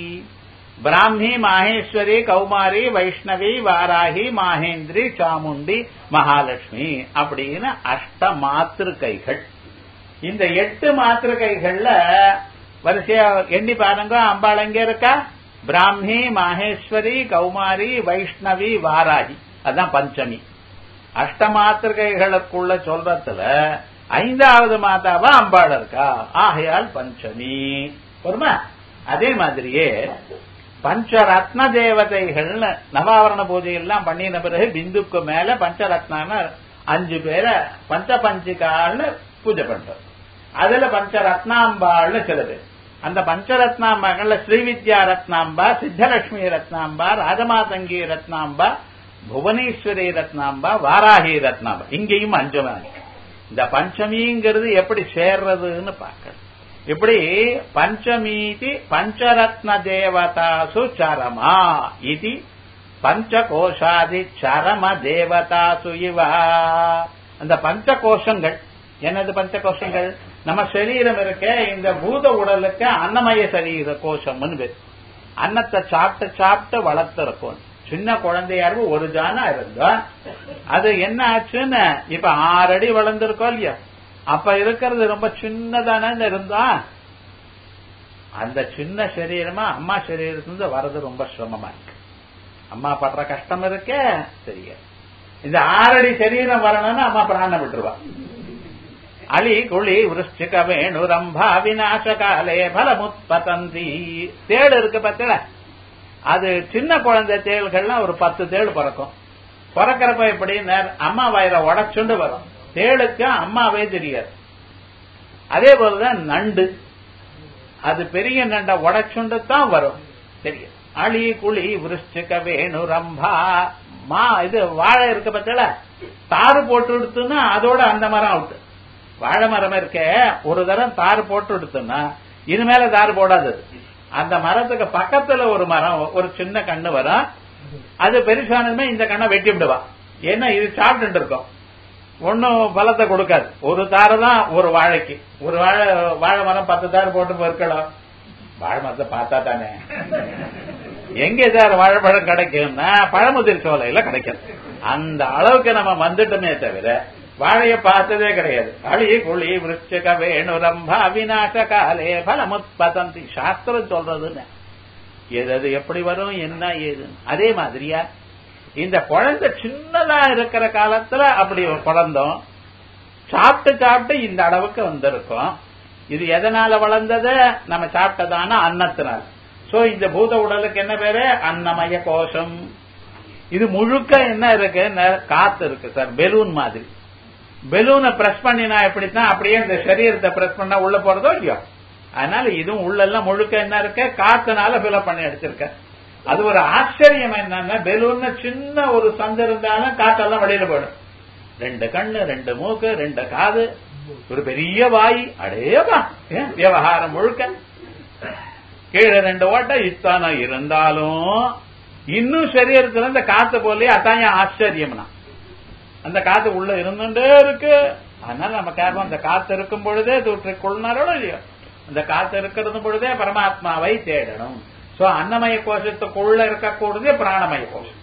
பிராமி மாகேஸ்வரி கௌமாரி வைஷ்ணவி வாராகி மாகேந்திரி சாமுண்டி மகாலட்சுமி அப்படின்னு அஷ்ட மாத்திருக்கைகள் இந்த எட்டு மாத்திருக்கைகள்ல வரிசையா எண்ணி பாருங்க அம்பாள் எங்க இருக்கா பிராமி மாகேஸ்வரி கௌமாரி வைஷ்ணவி வாராகி அதான் பஞ்சமி அஷ்டமாத்திருக்கைகளுக்குள்ள சொல்றதுல ஐந்தாவது மாதாவா அம்பாள் இருக்கா ஆகையால் பஞ்சமி பொறுமா அதே மாதிரியே பஞ்சரத்ன தேவதைகள்னு நவாவரண பூஜை எல்லாம் பண்ணின பிறகு பிந்துக்கு மேல பஞ்சரத்னான்னு அஞ்சு பேரை பஞ்ச பஞ்சிகால்னு பூஜை பண்றோம் அதுல பஞ்சரத்னாம்பாள்னு சில பேர் அந்த பஞ்சரத்னாம்பாங்கள்ல ஸ்ரீவித்யா ரத்னாம்பா சித்தலட்சுமி ரத்னாம்பா ராஜமாதங்கி ரத்னாம்பா புவனேஸ்வரி ரத்னாம்பா வாராகி ரத்னாம்பா இங்கேயும் அஞ்சமாங்க இந்த பஞ்சமிங்கிறது எப்படி சேர்றதுன்னு பார்க்கணும் இப்படி பஞ்சமீதி பஞ்சரத்ன தேவதாசு சரமா இது பஞ்சகோஷாதி சரம தேவதாசு இவ அந்த பஞ்ச கோஷங்கள் என்னது பஞ்ச கோஷங்கள் நம்ம சரீரம் இருக்க இந்த பூத உடலுக்கு அன்னமய சரீர கோஷம்னு பேர் அன்னத்தை சாப்பிட்டு சாப்பிட்டு வளர்த்துருக்கும் சின்ன குழந்தையா இருக்கும் ஒரு ஜானா இருந்தா அது என்ன ஆச்சுன்னு இப்ப ஆறு அடி வளர்ந்துருக்கோம் இல்லையா அப்ப இருக்கிறது ரொம்ப சின்னதானே இருந்தா அந்த சின்ன சரீரமா அம்மா சரீரத்திலிருந்து வர்றது ரொம்ப சிரமமா இருக்கு அம்மா படுற கஷ்டம் இருக்கே சரியா இந்த ஆறடி சரீரம் வரணும்னு அம்மா பிராணம் விட்டுருவா அலி குழி விருஷ்டிக வேணு ரம்பா விநாச காலே பலமுத்பதந்தி தேள் இருக்கு பத்தில அது சின்ன குழந்தை தேள்கள்லாம் ஒரு பத்து தேள் பிறக்கும் பிறக்கிறப்ப எப்படி அம்மா வயிற உடச்சுண்டு வரும் தேளுக்கு அம்மாவே தெரியாது அதே போலதான் நண்டு அது பெரிய நண்டை உடச்சுண்டு தான் வரும் தெரியும் அழி குழி விருஷ்டிக வேணு ரம்பா மா இது வாழை இருக்க பத்தில தாறு போட்டு எடுத்துன்னா அதோட அந்த மரம் அவுட்டு வாழை மரம் இருக்க ஒரு தரம் தாறு போட்டு எடுத்தோம்னா இது மேல தாறு போடாது அந்த மரத்துக்கு பக்கத்துல ஒரு மரம் ஒரு சின்ன கண்ணு வரும் அது பெருசானதுமே இந்த கண்ணை வெட்டி விடுவா ஏன்னா இது சாப்பிட்டு இருக்கோம் ஒன்னும் பலத்தை கொடுக்காது ஒரு தாறு தான் ஒரு வாழைக்கு ஒரு வாழை வாழை மரம் பத்து தாறு போட்டு இருக்கலாம் வாழை மரத்தை பார்த்தா தானே எங்க சார் வாழைப்பழம் கிடைக்கும்னா பழமுதிர் சோலையில கிடைக்கும் அந்த அளவுக்கு நம்ம வந்துட்டோமே தவிர வாழைய பார்த்ததே கிடையாது அழி குழி விருச்சக வேணுரம்பா விநாச காலே பலமுத்பதந்தி சாஸ்திரம் சொல்றதுன்னு எது அது எப்படி வரும் என்ன ஏது அதே மாதிரியா இந்த குழந்தை சின்னதா இருக்கிற காலத்துல அப்படி பிறந்தோம் சாப்பிட்டு சாப்பிட்டு இந்த அளவுக்கு வந்திருக்கும் இது எதனால வளர்ந்தது நம்ம சாப்பிட்டதான அன்னத்தினால் சோ இந்த பூத உடலுக்கு என்ன பேரு அன்னமய கோஷம் இது முழுக்க என்ன இருக்கு காத்து இருக்கு சார் பெலூன் மாதிரி பெலூனை பிரஸ் பண்ணினா எப்படித்தான் அப்படியே இந்த சரீரத்தை பிரஸ் பண்ணா உள்ள போறதோ இல்லையோ அதனால இதுவும் உள்ளெல்லாம் முழுக்க என்ன இருக்கு காத்துனால ஃபில்அப் பண்ணி எடுத்திருக்க அது ஒரு ஆச்சரியம் என்னன்னா பெலூன்னு சின்ன ஒரு சந்து இருந்தாலும் காத்தெல்லாம் வெளியில போயிடும் ரெண்டு கண்ணு ரெண்டு மூக்கு ரெண்டு காது ஒரு பெரிய வாய் அடேவா விவகாரம் முழுக்க கீழே ரெண்டு ஓட்டை இத்தான இருந்தாலும் இன்னும் சரீரத்துல இந்த காத்து போலே அதான் ஆச்சரியம்னா அந்த காத்து உள்ள இருந்துட்டே இருக்கு அதனால நம்ம கேட்போம் அந்த காத்து இருக்கும் பொழுதே தூற்றி கொள்ளாரோ இல்லையோ அந்த காத்து இருக்கிறது பொழுதே பரமாத்மாவை தேடணும் சோ அன்னமய கோஷத்துக்குள்ள இருக்கக்கூடியது பிராணமய கோஷம்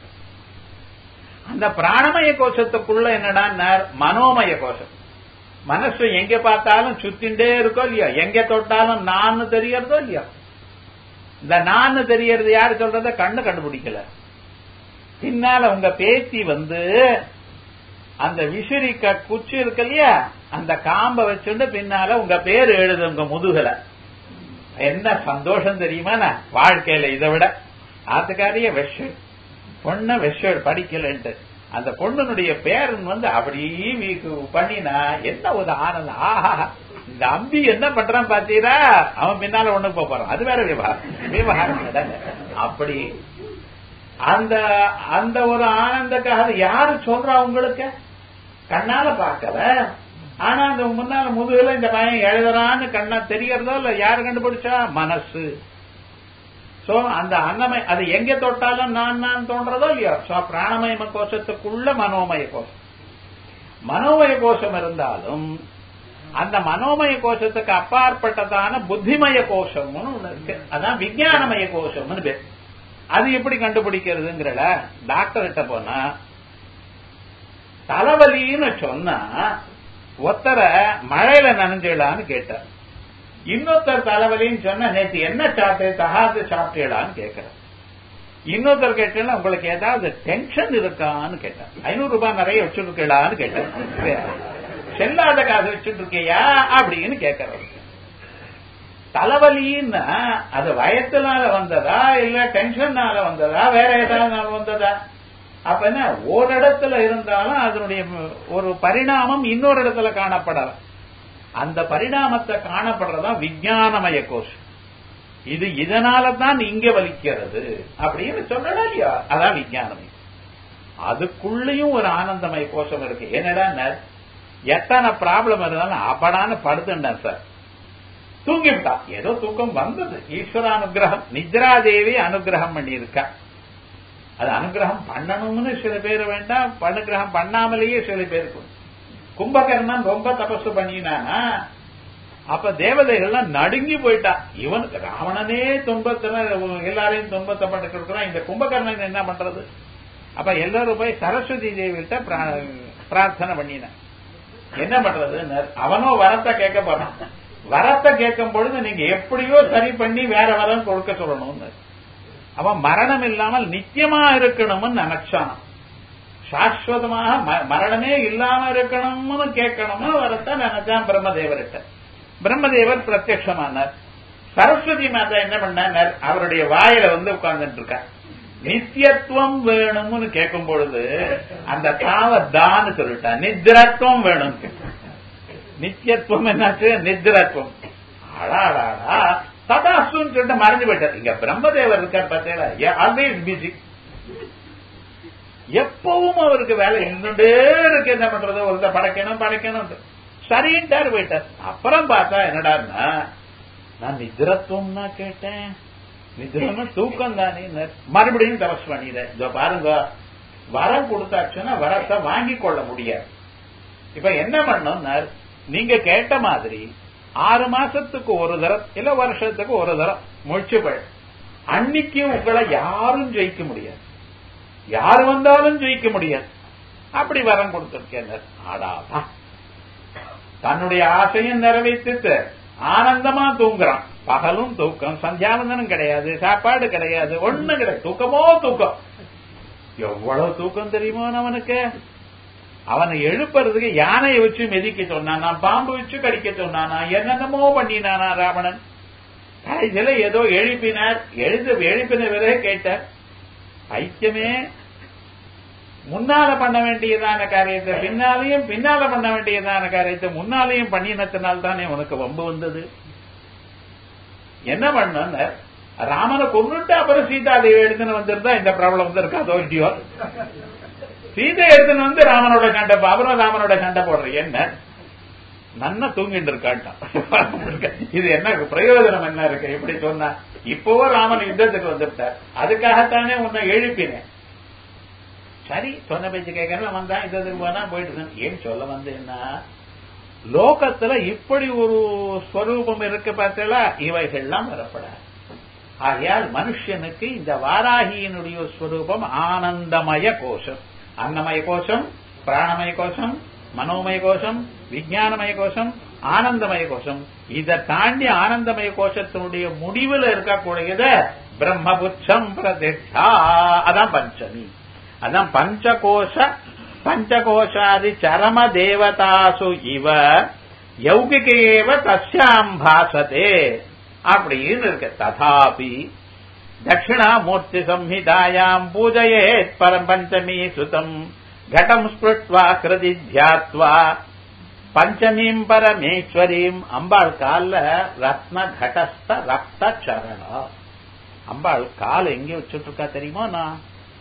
அந்த பிராணமய கோஷத்துக்குள்ள என்னடா மனோமய கோஷம் மனசு எங்க பார்த்தாலும் சுத்திண்டே இருக்கோ இல்லையோ எங்க தொட்டாலும் நான் தெரியறதோ இல்லையோ இந்த நான் தெரியறது யாரு சொல்றத கண்ணு கண்டுபிடிக்கல பின்னால உங்க பேத்தி வந்து அந்த விசிறி குச்சி இருக்கு இல்லையா அந்த காம்ப வச்சுட்டு பின்னால உங்க பேர் எழுது உங்க முதுகல என்ன சந்தோஷம் தெரியுமா வாழ்க்கையில இதை விட ஆத்துக்காரிய வெஷ் பொண்ணு வெஷ் படிக்கலன்ட்டு அந்த பொண்ணுனுடைய பேரன் வந்து அப்படியே பண்ணினா என்ன ஒரு ஆனந்தம் ஆஹா இந்த அம்பி என்ன பண்றான் பாத்தீரா அவன் பின்னால ஒண்ணுக்கு போறான் அது வேற விவகாரம் விவகாரம் அப்படி அந்த அந்த ஒரு ஆனந்தக்காக யாரு சொல்றா உங்களுக்கு கண்ணால பார்க்கல ஆனா அந்த முன்னால முதுகுல இந்த பையன் எழுதுறான்னு கண்ணா தெரியறதோ இல்ல யாரு கண்டுபிடிச்சா மனசு சோ அந்த அன்னமய அது எங்க தொட்டாலும் நான் நான் தோன்றதோ இல்லையோ சோ பிராணமய கோஷத்துக்குள்ள மனோமய கோஷம் மனோமய கோஷம் இருந்தாலும் அந்த மனோமய கோஷத்துக்கு அப்பாற்பட்டதான புத்திமய கோஷம்னு ஒண்ணு இருக்கு அதான் விஞ்ஞானமய கோஷம்னு பேர் அது எப்படி கண்டுபிடிக்கிறதுங்கிறல டாக்டர் கிட்ட போனா தலைவலின்னு சொன்னா ஒத்தரை மழையில நனைஞ்சிடலான்னு கேட்டார் இன்னொருத்தர் தலைவலின்னு சொன்னா நேற்று என்ன சாப்பிட்டு தகாது சாப்பிட்டீங்களான்னு கேட்கிறார் இன்னொருத்தர் கேட்டா உங்களுக்கு ஏதாவது டென்ஷன் இருக்கான்னு கேட்டார் ஐநூறு ரூபாய் நிறைய வச்சுருக்கீங்களான்னு கேட்டார் செல்லாத காசு வச்சுட்டு இருக்கியா அப்படின்னு கேட்கறது தலைவலின்னா அது வயசுனால வந்ததா இல்ல டென்ஷன்னால வந்ததா வேற ஏதாவது வந்ததா அப்ப என்ன ஒரு இடத்துல இருந்தாலும் அதனுடைய ஒரு பரிணாமம் இன்னொரு இடத்துல காணப்படலாம் அந்த பரிணாமத்தை காணப்படுறதா விஞ்ஞானமய கோஷம் இது இதனால தான் இங்க வலிக்கிறது அப்படின்னு சொல்லலாம் இல்லையா அதான் விஞ்ஞானமயம் அதுக்குள்ளயும் ஒரு ஆனந்தமய கோஷம் இருக்கு என்னடா எத்தனை ப்ராப்ளம் இருந்தாலும் அப்படான்னு படுத்துட்டேன் சார் தூங்கிவிட்டா ஏதோ தூக்கம் வந்தது ஈஸ்வர அனுகிரகம் நித்ராதேவி அனுகிரகம் பண்ணியிருக்கா அது அனுகிரகம் பண்ணணும்னு சில பேர் வேண்டாம் அனுகிரகம் பண்ணாமலேயே சில பேருக்கு கும்பகர்ணன் ரொம்ப தபசு பண்ணினானா அப்ப தேவதைகள்லாம் நடுங்கி போயிட்டா இவனுக்கு ராவணனே துன்பத்துல எல்லாரையும் துன்பத்தை பண்ணிட்டு இருக்கிறான் இந்த கும்பகர்ணன் என்ன பண்றது அப்ப எல்லாரும் போய் சரஸ்வதி தேவிகிட்ட பிரார்த்தனை பண்ணினான் என்ன பண்றது அவனோ வரத்தை கேட்க போறான் வரத்தை கேட்கும் பொழுது நீங்க எப்படியோ சரி பண்ணி வேற வரம் கொடுக்க சொல்லணும்னு அவன் மரணம் இல்லாமல் நித்தியமா இருக்கணும்னு நினைச்சான் சாஸ்வதமாக மரணமே இல்லாம இருக்கணும்னு கேட்கணும்னு வரத்தை நினைச்சான் பிரம்மதேவர்கிட்ட பிரம்மதேவர் பிரத்யமானார் சரஸ்வதி மாதா என்ன பண்ணார் அவருடைய வாயில வந்து உட்கார்ந்துட்டு இருக்கார் நித்தியத்துவம் வேணும்னு கேட்கும் பொழுது அந்த தாவ தான்னு சொல்லிட்டா நித்திரத்துவம் வேணும் நித்தியத்துவம் என்னாச்சு நித்திரத்துவம் அடாடாடா ததாசுன்னு சொல்லிட்டு மறைஞ்சு போயிட்டார் இங்க பிரம்மதேவர் இருக்கார் பார்த்தீங்களா ஆல்வேஸ் பிஸி எப்பவும் அவருக்கு வேலை இருந்துட்டே இருக்கு என்ன பண்றது ஒரு படைக்கணும் படைக்கணும் சரின்ட்டார் போயிட்டார் அப்புறம் பார்த்தா என்னடான்னா நான் நிதிரத்துவம்னா கேட்டேன் நிதிரம்னா தூக்கம் தானே மறுபடியும் தபஸ் பண்ணிடுறேன் இதோ பாருங்க வரம் கொடுத்தாச்சுன்னா வரத்தை வாங்கி கொள்ள முடியாது இப்ப என்ன பண்ணோம்னார் நீங்க கேட்ட மாதிரி ஆறு மாசத்துக்கு ஒரு தரம் இல்ல வருஷத்துக்கு ஒரு தரம் முழிச்சு போய் அன்னைக்கு உங்களை யாரும் ஜெயிக்க முடியாது யார் வந்தாலும் ஜெயிக்க முடியாது அப்படி வரம் கொடுத்திருக்கேன் ஆடாதா தன்னுடைய ஆசையும் நிறைவேற்றிட்டு ஆனந்தமா தூங்குறான் பகலும் தூக்கம் சந்தியாவந்தனம் கிடையாது சாப்பாடு கிடையாது ஒண்ணு கிடையாது தூக்கமோ தூக்கம் எவ்வளவு தூக்கம் தெரியுமோ அவனுக்கு அவனை எழுப்புறதுக்கு யானையை வச்சு மிதிக்க சொன்னானா பாம்பு வச்சு கடிக்க சொன்னானா என்னென்னமோ பண்ணினானா ராவணன் கடைசியில ஏதோ எழுப்பினார் எழுது எழுப்பின பிறகு கேட்டார் ஐக்கியமே முன்னால பண்ண வேண்டியதான காரியத்தை பின்னாலையும் பின்னால பண்ண வேண்டியதான காரியத்தை முன்னாலையும் பண்ணினத்தினால் தானே உனக்கு வம்பு வந்தது என்ன பண்ண ராமனை கொண்டுட்டு அப்புறம் சீதா தேவி எடுத்துன்னு வந்திருந்தா இந்த ப்ராப்ளம் வந்து இருக்காதோ இல்லையோ சீதை எடுத்துன்னு வந்து ராமனோட சண்டை அப்புறம் ராமனோட சண்டை போடுற என்ன நன்னா தூங்கிட்டு இருக்காட்டான் இது என்ன பிரயோஜனம் என்ன இருக்கு இப்படி சொன்னா இப்பவோ ராமன் யுத்தத்துக்கு வந்துவிட்டார் அதுக்காகத்தானே உன்னை எழுப்பினேன் சரி சொன்ன பேச்சு கேட்கறேன் வந்தா யுத்தத்துக்கு போனா போயிட்டு ஏன் சொல்ல வந்தேன்னா லோகத்துல இப்படி ஒரு ஸ்வரூபம் இருக்கு பார்த்தா இவைகள்லாம் வரப்படாது ஆகையால் மனுஷனுக்கு இந்த வாராகியினுடைய ஸ்வரூபம் ஆனந்தமய கோஷம் அன்னமய கோஷம் பிராணமய கோஷம் மனோமய கோஷம் விஜயானமய கோஷம் ஆனந்தமய கோஷம் இதை தாண்டி ஆனந்தமய கோஷத்தினுடைய முடிவில் இருக்கக்கூடியது பிரம்மபுச்சம் பிரதிஷ்டா அதான் பஞ்சமி அதான் பஞ்சகோஷ பஞ்சகோஷாதி சரம தேவதாசு இவ யௌகிகேவ தஸ்யாம் பாசதே அப்படின்னு இருக்கு ததாபி தட்சிணாமூர்த்தி சம்ஹிதாயாம் பூஜையேத் பரம் பஞ்சமி சுதம் घटम् स्पृष्ट्वा கிருதி தியாத்வா பஞ்சமீம் பரமேஸ்வரீம் அம்பாள் கால்ல ரத்ன கடஸ்த ரக்த சரணா அம்பாள் கால் எங்க வச்சுட்டு இருக்கா தெரியுமா நான்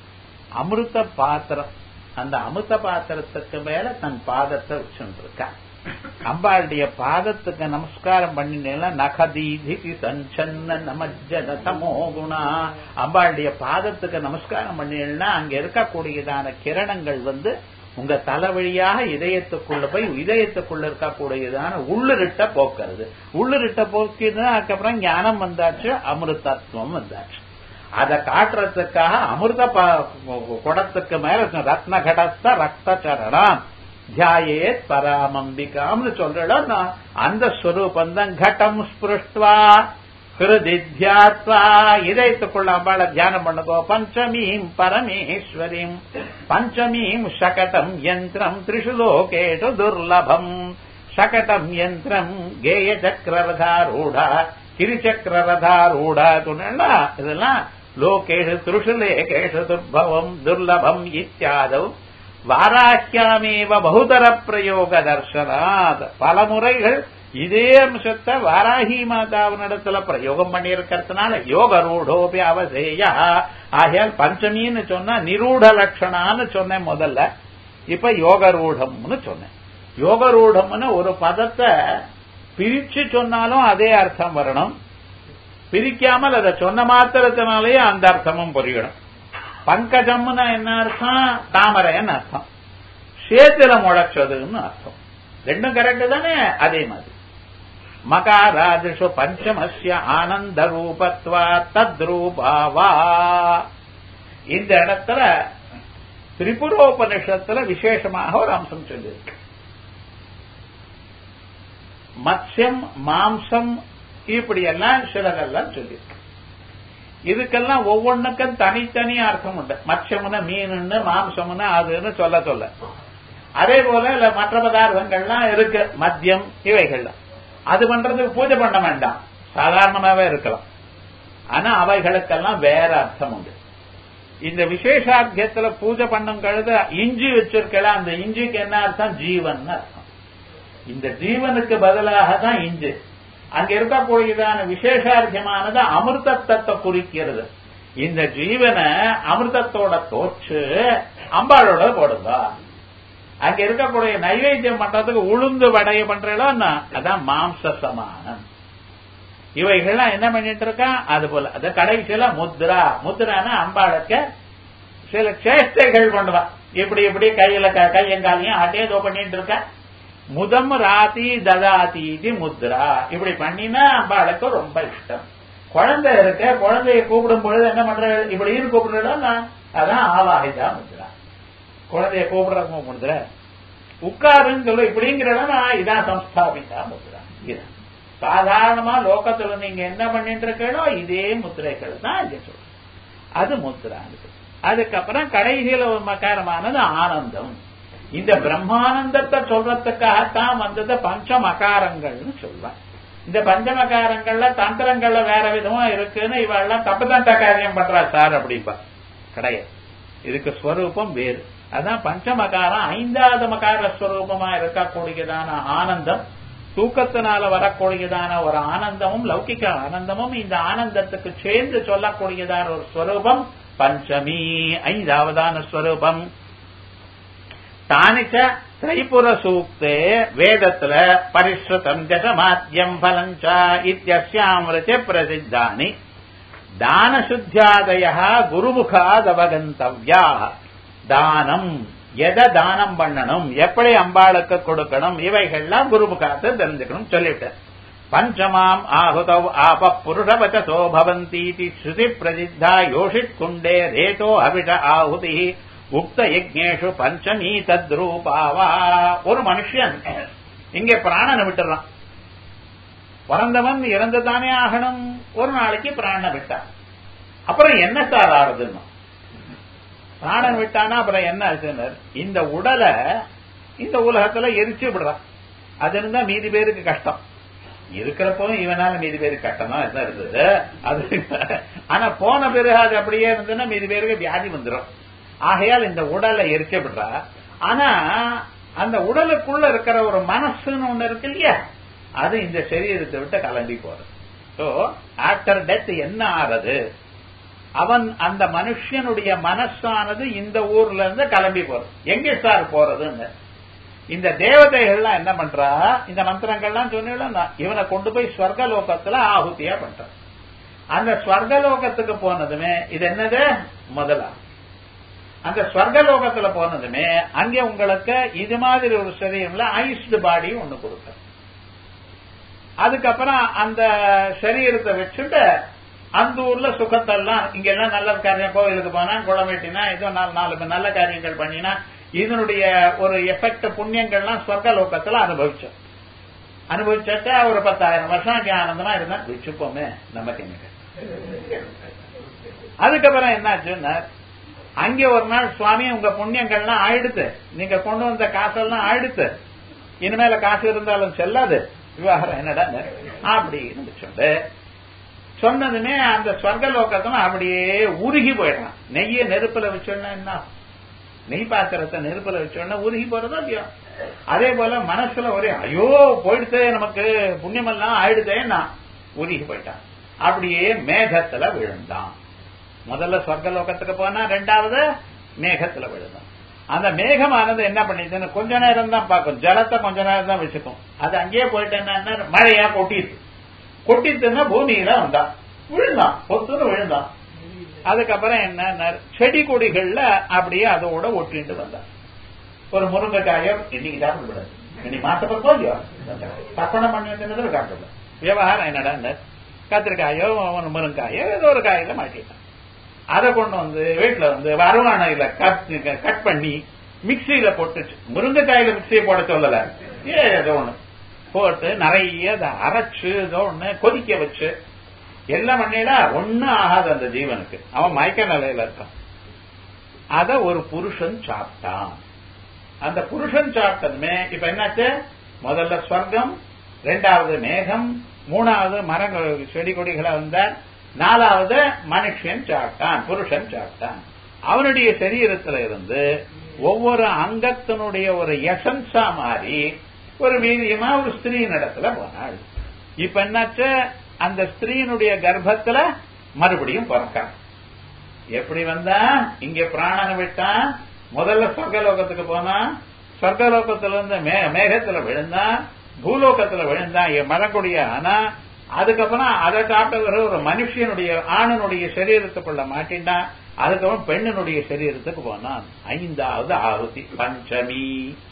அமிர்த பாத்திரம் அந்த அமிர்த பாத்திரத்துக்கு மேல தன் பாதத்தை வச்சுட்டு இருக்கா அம்பாளுடைய பாதத்துக்கு நமஸ்காரம் பண்ணினேன்னா நகதீதி சஞ்சன்ன நமஜன தமோ குணா அம்பாளுடைய பாதத்துக்கு நமஸ்காரம் பண்ணினா அங்க இருக்கக்கூடியதான கிரணங்கள் வந்து உங்க தலைவழியாக இதயத்துக்குள்ள போய் இதயத்துக்குள்ள இருக்கக்கூடியதான உள்ளிருட்ட போக்குறது உள்ளிருட்ட போக்கினா அதுக்கப்புறம் ஞானம் வந்தாச்சு அமிர்தத்துவம் வந்தாச்சு அதை காட்டுறதுக்காக அமிர்த குடத்துக்கு மேல ரத்ன கடஸ்த ரத்த சரணம் தியாயேத் பராமம்பிகாம்னு சொல்றோம் அந்த ஸ்வரூபம் தான் கட்டம் ஸ்பிருஷ்டுவா ஹிருதி தியாத்வா இதயத்துக்குள்ள அம்பாள தியானம் பண்ணுதோ பஞ்சமீம் பரமேஸ்வரிம் பஞ்சமீம் சகடம் யந்திரம் திரிஷு லோகேஷு துர்லபம் சகடம் யந்திரம் கேய சக்கரரதாரூடா கிரிச்சக்கரரதாரூடா சொன்னா இதெல்லாம் லோகேஷு திரிஷு லேகேஷு துர்பவம் துர்லபம் இத்தியாதவ் வாராக்கியாமேவ பகுதர பிரயோக தர்சனாத் பல முறைகள் இதே அம்சத்தை வாராகி மாதாவினிடத்துல பிரயோகம் பண்ணியிருக்கிறதுனால யோக ரூடோபி அவசேயா ஆகையால் பஞ்சமின்னு சொன்னா நிரூட லட்சணான்னு சொன்னேன் முதல்ல இப்ப யோக ரூடம்னு சொன்னேன் யோக ரூடம்னு ஒரு பதத்தை பிரிச்சு சொன்னாலும் அதே அர்த்தம் வரணும் பிரிக்காமல் அதை சொன்ன மாத்திரத்தினாலேயே அந்த அர்த்தமும் புரியணும் பங்கஜம்னா என்ன அர்த்தம் தாமரைன்னு அர்த்தம் சேத்துல முளைச்சதுன்னு அர்த்தம் ரெண்டும் கரெக்ட் தானே அதே மாதிரி மகாராஜு பஞ்சமஸ்ய ஆனந்த ரூபத்வா தத்ரூபாவா இந்த இடத்துல திரிபுரோபனிஷத்துல விசேஷமாக ஒரு அம்சம் சொல்லியிருக்கு மத்யம் மாம்சம் இப்படி எல்லாம் சிலதெல்லாம் சொல்லியிருக்கு இதுக்கெல்லாம் ஒவ்வொன்றுக்கும் தனித்தனி அர்த்தம் உண்டு மத்யம்னு மீனுன்னு மாம்சம்னு அதுன்னு சொல்ல சொல்ல அதே போல இல்ல மற்ற பதார்த்தங்கள்லாம் இருக்கு மத்தியம் இவைகள்லாம் அது பண்றதுக்கு பூஜை பண்ண வேண்டாம் சாதாரணமாவே இருக்கலாம் ஆனா அவைகளுக்கெல்லாம் வேற அர்த்தம் உண்டு இந்த விசேஷார்த்தியத்துல பூஜை பண்ணும் கழுத இஞ்சி வச்சிருக்கல அந்த இஞ்சிக்கு என்ன அர்த்தம் ஜீவன் அர்த்தம் இந்த ஜீவனுக்கு பதிலாக தான் இஞ்சி அங்க இருக்கக்கூடியதான விசேஷார்த்தியமானது அமிர்தத்தத்தை குறிக்கிறது இந்த ஜீவனை அமிர்தத்தோட தோற்று அம்பாளோட போடுங்க அங்க இருக்கக்கூடிய நைவேத்தியம் பண்றதுக்கு உளுந்து வடைய பண்றோம்னா அதான் மாம்ச சமானம் இவைகள்லாம் என்ன பண்ணிட்டு இருக்கா அது போல அது கடைசியில முத்ரா முத்ரானா அம்பாளுக்கு சில சேஷ்டைகள் பண்ணுவா இப்படி இப்படி கையில கையங்காலையும் அதே பண்ணிட்டு இருக்கா முதம் ராதி ததாதி இது முத்ரா இப்படி பண்ணினா அம்பாளுக்கு ரொம்ப இஷ்டம் குழந்தை இருக்க குழந்தைய கூப்பிடும் பொழுது என்ன பண்ற இப்படின்னு கூப்பிடுறோம் அதான் ஆவாகிதா முத்ரா குழந்தைய கூப்பிடுறாங்க முந்திர உட்காருன்னு சொல்லு இப்படிங்கிறத இதான் சம்ஸ்தாபிதா முத்ரா இதான் சாதாரணமா லோகத்துல நீங்க என்ன பண்ணிட்டு இருக்கீங்களோ இதே முத்திரைகள் தான் இங்க சொல்றேன் அது முத்ரா அதுக்கப்புறம் கடைசியில ஒரு மகாரமானது ஆனந்தம் இந்த பிரம்மானந்தத்தை சொல்றதுக்காகத்தான் வந்தது பஞ்சமகாரங்கள்னு சொல்லுவாங்க இந்த பஞ்சமகாரங்கள்ல தந்திரங்கள்ல வேற விதமா இருக்குன்னு இவெல்லாம் தப்பு தண்ட காரியம் பண்றா சார் அப்படிப்பா கிடையாது இதுக்கு ஸ்வரூபம் வேறு அதான் பஞ்சமகாரம் ஐந்தாவது மகார ஸ்வரூபமா இருக்கக்கூடியதான ஆனந்தம் தூக்கத்தினால வரக்கூடியதான ஒரு ஆனந்தமும் லௌகிக ஆனந்தமும் இந்த ஆனந்தத்துக்கு சேர்ந்து சொல்லக்கூடியதான ஒரு ஸ்வரூபம் பஞ்சமி ஐந்தாவதான ஸ்வரூபம் தானிச்ச திரைபுர சூக்தே வேதத்துல பரிஸ்ருதம் ஜசமாத்தியம் பலஞ்ச இத்தியஸ்யாமிருச்ச பிரசித்தானி தானசுத்தியாதய குருமுகாதவகந்தவ்யா தானம் எதை தானம் பண்ணணும் எப்படி அம்பாளுக்கு கொடுக்கணும் இவைகள்லாம் குருமுகாத்தை தெரிஞ்சுக்கணும் சொல்லிவிட்டேன் பஞ்சமாம் ஆகுதவ் ஆப புருஷவச்சசோ பவந்தீதி ஸ்ருதி பிரசித்தா யோஷித் குண்டே ரேட்டோ அவிட ஆகுதி உக்த யஜ்ஞேஷு பஞ்சமீ தத்ரூபாவா ஒரு மனுஷன் இங்கே பிராணனை விட்டுறான் பிறந்தவன் இறந்துதானே ஆகணும் ஒரு நாளைக்கு பிராணனை விட்டான் அப்புறம் என்ன சார் ஆறுதுன்னு பிராணன் விட்டானா அப்புறம் என்ன ஆச்சுன்னு இந்த உடலை இந்த உலகத்துல எரிச்சு விடுறான் அது இருந்தா மீதி பேருக்கு கஷ்டம் இருக்கிறப்போ இவனால மீதி பேருக்கு கஷ்டமா தான் இருந்தது அது ஆனா போன பிறகு அது அப்படியே இருந்ததுன்னா மீதி பேருக்கு வியாதி வந்துடும் ஆகையால் இந்த உடலை எரிச்சு விடுறா ஆனா அந்த உடலுக்குள்ள இருக்கிற ஒரு மனசுன்னு ஒண்ணு இருக்கு இல்லையா அது இந்த சரீரத்தை விட்டு கிளம்பி போறது சோ ஆஃப்டர் டெத் என்ன ஆறது அவன் அந்த மனுஷனுடைய மனசானது இந்த ஊர்ல இருந்து கிளம்பி போறது எங்க சார் போறதுன்னு இந்த தேவதைகள்லாம் என்ன பண்றா இந்த மந்திரங்கள்லாம் சொன்னா இவனை கொண்டு போய் ஸ்வர்கலோகத்துல ஆகுதியா பண்றான் அந்த ஸ்வர்கலோகத்துக்கு போனதுமே இது என்னது முதலா அந்த ஸ்வர்கலோகத்துல போனதுமே அங்கே உங்களுக்கு இது மாதிரி ஒரு சரீரம்ல ஐஸ்டு பாடி ஒண்ணு கொடுக்க அதுக்கப்புறம் அந்த சரீரத்தை வச்சுட்டு அந்த ஊர்ல சுகத்தெல்லாம் இங்க எல்லாம் நல்ல காரியம் கோவிலுக்கு போனா குளம் வெட்டினா ஏதோ நாலு நாலு நல்ல காரியங்கள் பண்ணினா இதனுடைய ஒரு எஃபெக்ட் புண்ணியங்கள்லாம் சொர்க்கலோகத்துல அனுபவிச்சோம் அனுபவிச்சாச்சா ஒரு பத்தாயிரம் வருஷம் அங்கே ஆனந்தமா இருந்தா வச்சுப்போமே நமக்கு எனக்கு அதுக்கப்புறம் என்னாச்சுன்னா அங்கே ஒரு நாள் சுவாமி உங்க புண்ணியங்கள்லாம் ஆயிடுத்து நீங்க கொண்டு வந்த காசெல்லாம் ஆயிடுத்து இனிமேல காசு இருந்தாலும் செல்லாது விவகாரம் என்னடா அப்படின்னு சொல்லு சொன்னதுமே அந்த ஸ்வர்கலோகத்துல அப்படியே உருகி போயிடுறான் நெய்ய நெருப்புல வச்சோன்னா என்ன நெய் பாத்திரத்தை நெருப்புல வச்சோன்னா உருகி போறதோ இல்லையோ அதே போல மனசுல ஒரே ஐயோ போயிடுத்தே நமக்கு புண்ணியமெல்லாம் ஆயிடுதேன்னா உருகி போயிட்டான் அப்படியே மேகத்துல விழுந்தான் முதல்ல சொர்க்கலோகத்துக்கு போனா ரெண்டாவது மேகத்துல விழுந்தான் அந்த மேகமானது என்ன பண்ணிதுன்னு கொஞ்ச நேரம் தான் பார்க்கும் ஜலத்தை கொஞ்ச நேரம் தான் வச்சுக்கும் அது அங்கேயே போயிட்டேன்னா மழையா கொட்டிட்டு கொட்டிட்டுன்னா பூமியில வந்தான் விழுந்தான் பொத்துன்னு விழுந்தான் அதுக்கப்புறம் என்ன செடி கொடிகள்ல அப்படியே அதோட ஒட்டிட்டு வந்தான் ஒரு முருங்கைக்காயம் இன்னைக்கு சாப்பிட விடாது இன்னைக்கு மாசப்போ இல்லையோ தப்பணம் பண்ணி வந்தது காட்டுல விவகாரம் என்னடா கத்திரிக்காயோ முருங்காயோ ஏதோ ஒரு காயில மாட்டிட்டான் அதை கொண்டு வந்து வீட்டுல வந்து வருவானையில கட் கட் பண்ணி மிக்சியில போட்டுச்சு முருங்கைக்காயில மிக்சியை போட சொல்லல ஏதோ ஒண்ணு போட்டு நிறைய அதை அரைச்சு ஏதோ ஒண்ணு கொதிக்க வச்சு எல்லாம் பண்ணிடா ஒன்னும் ஆகாது அந்த ஜீவனுக்கு அவன் மயக்க நிலையில இருக்கான் அத ஒரு புருஷன் சாப்பிட்டான் அந்த புருஷன் சாப்பிட்டதுமே இப்ப என்னாச்சு முதல்ல ஸ்வர்க்கம் ரெண்டாவது மேகம் மூணாவது மரங்கள் செடி கொடிகளை வந்த நாலாவது மனுஷன் சாப்பிட்டான் புருஷன் சாப்பிட்டான் அவனுடைய சரீரத்துல இருந்து ஒவ்வொரு அங்கத்தினுடைய ஒரு எசன்ஸா மாறி ஒரு வீரியமா ஒரு ஸ்திரீ இடத்துல போனாள் இப்ப என்னாச்சு அந்த ஸ்திரீனுடைய கர்ப்பத்துல மறுபடியும் பிறக்கான் எப்படி வந்தா இங்க பிராணனை விட்டான் முதல்ல சொர்க்கலோகத்துக்கு போனா சொர்க்கலோகத்துல இருந்து மேகத்துல விழுந்தா பூலோகத்துல விழுந்தா மழக்கூடிய ஆனா அதுக்கப்புறம் அதை சாப்பிட்ட ஒரு மனுஷனுடைய ஆணனுடைய சரீரத்துக்குள்ள மாட்டின்டான் அதுக்கப்புறம் பெண்ணினுடைய சரீரத்துக்கு போனான் ஐந்தாவது ஆகுதி பஞ்சமி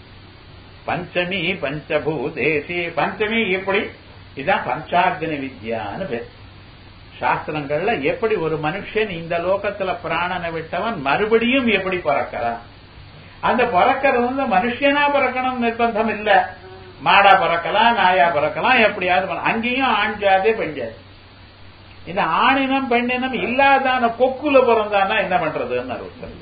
பஞ்சமி பஞ்சபூதேசி பஞ்சமி எப்படி இதான் பஞ்சாக்னி வித்யான்னு பேர் சாஸ்திரங்கள்ல எப்படி ஒரு மனுஷன் இந்த லோகத்துல பிராணனை விட்டவன் மறுபடியும் எப்படி பிறக்கிறான் அந்த பிறக்கிறது வந்து மனுஷனா பிறக்கணும் நிர்பந்தம் இல்ல மாடா பிறக்கலாம் நாயா பிறக்கலாம் எப்படியாவது பண்ணலாம். அங்கேயும் ஆண் ஜாதி பெண் ஜாதி இந்த ஆணினம் பெண்ணினம் இல்லாதான கொக்குல பிறந்தானா என்ன பண்றதுன்னு ஒருத்தர்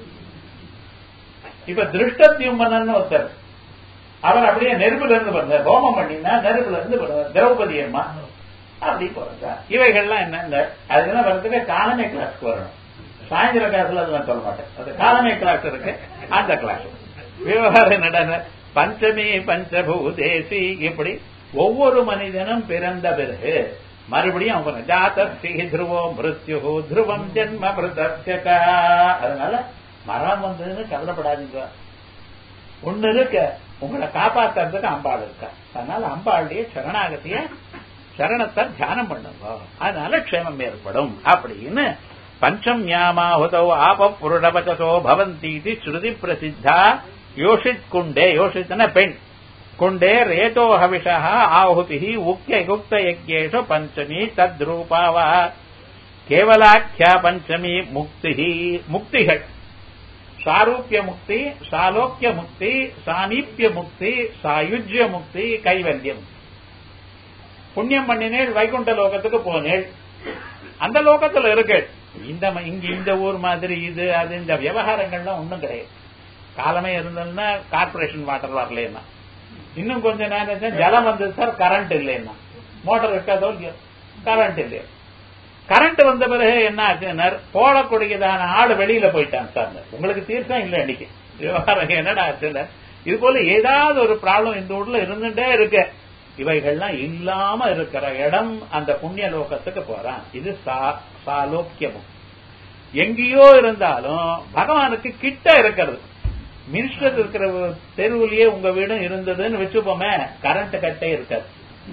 இப்ப திருஷ்டத்யும்மனன் ஒருத்தர் அவர் அப்படியே நெருப்புல இருந்து பிறந்தார் ஹோமம் பண்ணினா நெருப்புல இருந்து பிறந்தார் திரௌபதி அம்மா அப்படி பிறந்தார் இவைகள்லாம் என்ன அதுக்கெல்லாம் வர்றதுக்கு காலமே கிளாஸ்க்கு வரணும் சாயந்தர கிளாஸ்ல அது நான் சொல்ல மாட்டேன் அது காலமே கிளாஸ் இருக்கு அந்த கிளாஸ் விவகாரம் நடன பஞ்சமி பஞ்சபூதேசி இப்படி ஒவ்வொரு மனிதனும் பிறந்த பிறகு மறுபடியும் அவன் ஜாத்தி துருவோ மிருத்யு துருவம் ஜென்ம மிருதா அதனால மரம் வந்ததுன்னு கவலைப்படாதீங்க ஒண்ணு இருக்கு உங்களை காப்பாத்துறதுக்கு அம்பாள் இருக்கா அதனால அம்பாளுடைய சரணாகத்திய சரணத்தை தியானம் பண்ணுங்க அதனால க்ஷேமம் ஏற்படும் அப்படின்னு பஞ்சம்யாமாஹுதோ ஆப புருடபச்சசோ பவந்தி ஸ்ருதி பிரசித்தா யோஷித் குண்டே யோஷித்ன பெண் குண்டே ரேதோ ஹவிஷா ஆಹುತಿ உக்ய யுக்த யஜ்யேஷு பஞ்சமி தத்ரூபாவா கேவலாக்கியா பஞ்சமி முக்தி முக்திகள் சாரூபிய முக்தி சாலோக்கிய முக்தி சாமீப்பிய முக்தி சாயுஜ்ய முக்தி கைவல்யம் புண்ணியம் பண்ணினேள் வைகுண்ட லோகத்துக்கு போனேள் அந்த லோகத்துல இருக்கு இந்த இங்க இந்த ஊர் மாதிரி இது அது இந்த விவகாரங்கள்லாம் ஒண்ணும் கிடையாது காலமே இருந்ததுன்னா கார்பரேஷன் வாட்டர் வரலன்னா இன்னும் கொஞ்ச நேரம் ஜலம் வந்தது சார் கரண்ட் இல்லைன்னா மோட்டர் இருக்காதோ இல்லையோ கரண்ட் இல்லையோ கரண்ட் வந்த பிறகு என்ன ஆச்சுன்னா போடக்கூடியதான ஆள் வெளியில போயிட்டான் சார் உங்களுக்கு தீர்த்தம் இல்லை அன்னைக்கு விவகாரம் என்னடா ஆச்சுல இது போல ஏதாவது ஒரு ப்ராப்ளம் இந்த ஊர்ல இருந்துட்டே இருக்கு இவைகள்லாம் இல்லாம இருக்கிற இடம் அந்த புண்ணிய லோகத்துக்கு போறான் இது சாலோக்கியமும் எங்கேயோ இருந்தாலும் பகவானுக்கு கிட்ட இருக்கிறது மினிஸ்டர் இருக்கிற தெருவுலயே உங்க வீடும் இருந்ததுன்னு வச்சுப்போமே கரண்ட் கட்டே இருக்காது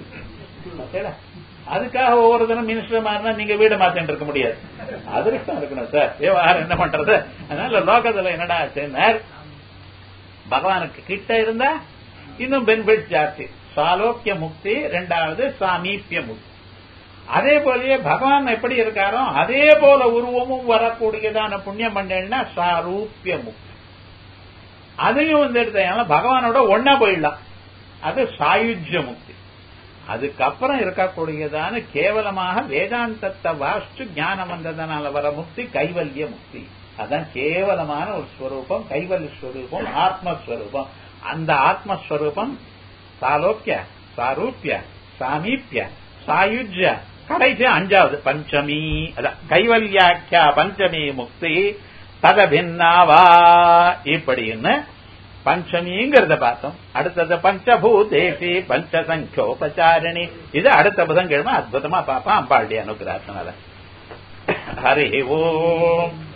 அதுக்காக ஒவ்வொரு தினம் மினிஸ்டர் மாறினா நீங்க வீடு மாத்திட்டு இருக்க முடியாது அதிருஷ்டம் இருக்கணும் சார் விவகாரம் என்ன பண்றது அதனால லோகத்துல என்னடா ஆச்சுன்னார் பகவானுக்கு கிட்ட இருந்தா இன்னும் பெனிஃபிட் ஜாஸ்தி சாலோக்கிய முக்தி ரெண்டாவது சாமீப்பிய முக்தி அதே போலயே பகவான் எப்படி இருக்காரோ அதே போல உருவமும் வரக்கூடியதான புண்ணியம் பண்ணேன்னா சாரூப்பிய முக்தி அதையும் வந்து எடுத்த பகவானோட ஒன்னா போயிடலாம் அது சாயுஜ்ய முக்தி அதுக்கப்புறம் இருக்கக்கூடியதான கேவலமாக வேதாந்தத்தை வாசிச்சு ஞானம் வந்ததனால வர முக்தி கைவல்ய முக்தி அதான் கேவலமான ஒரு ஸ்வரூபம் கைவல்ய ஸ்வரூபம் ஆத்மஸ்வரூபம் அந்த ஆத்மஸ்வரூபம் சாலோக்கிய சாரூப்பிய சாமீப்பிய சாயுஜ்ய கடைசி அஞ்சாவது பஞ்சமி அதான் கைவல்யாக்கியா பஞ்சமி முக்தி தத பின்னாவா இப்படின்னு பஞ்சமிங்கிறத பார்த்தோம் அடுத்தது பஞ்சபூதேசி பஞ்சசங்கோபச்சாரணி இது அடுத்த புதன்கிழமை அற்புதமா பார்ப்போம் அம்பாளுடைய அனுகிரகத்தினால ஹரி ஓம்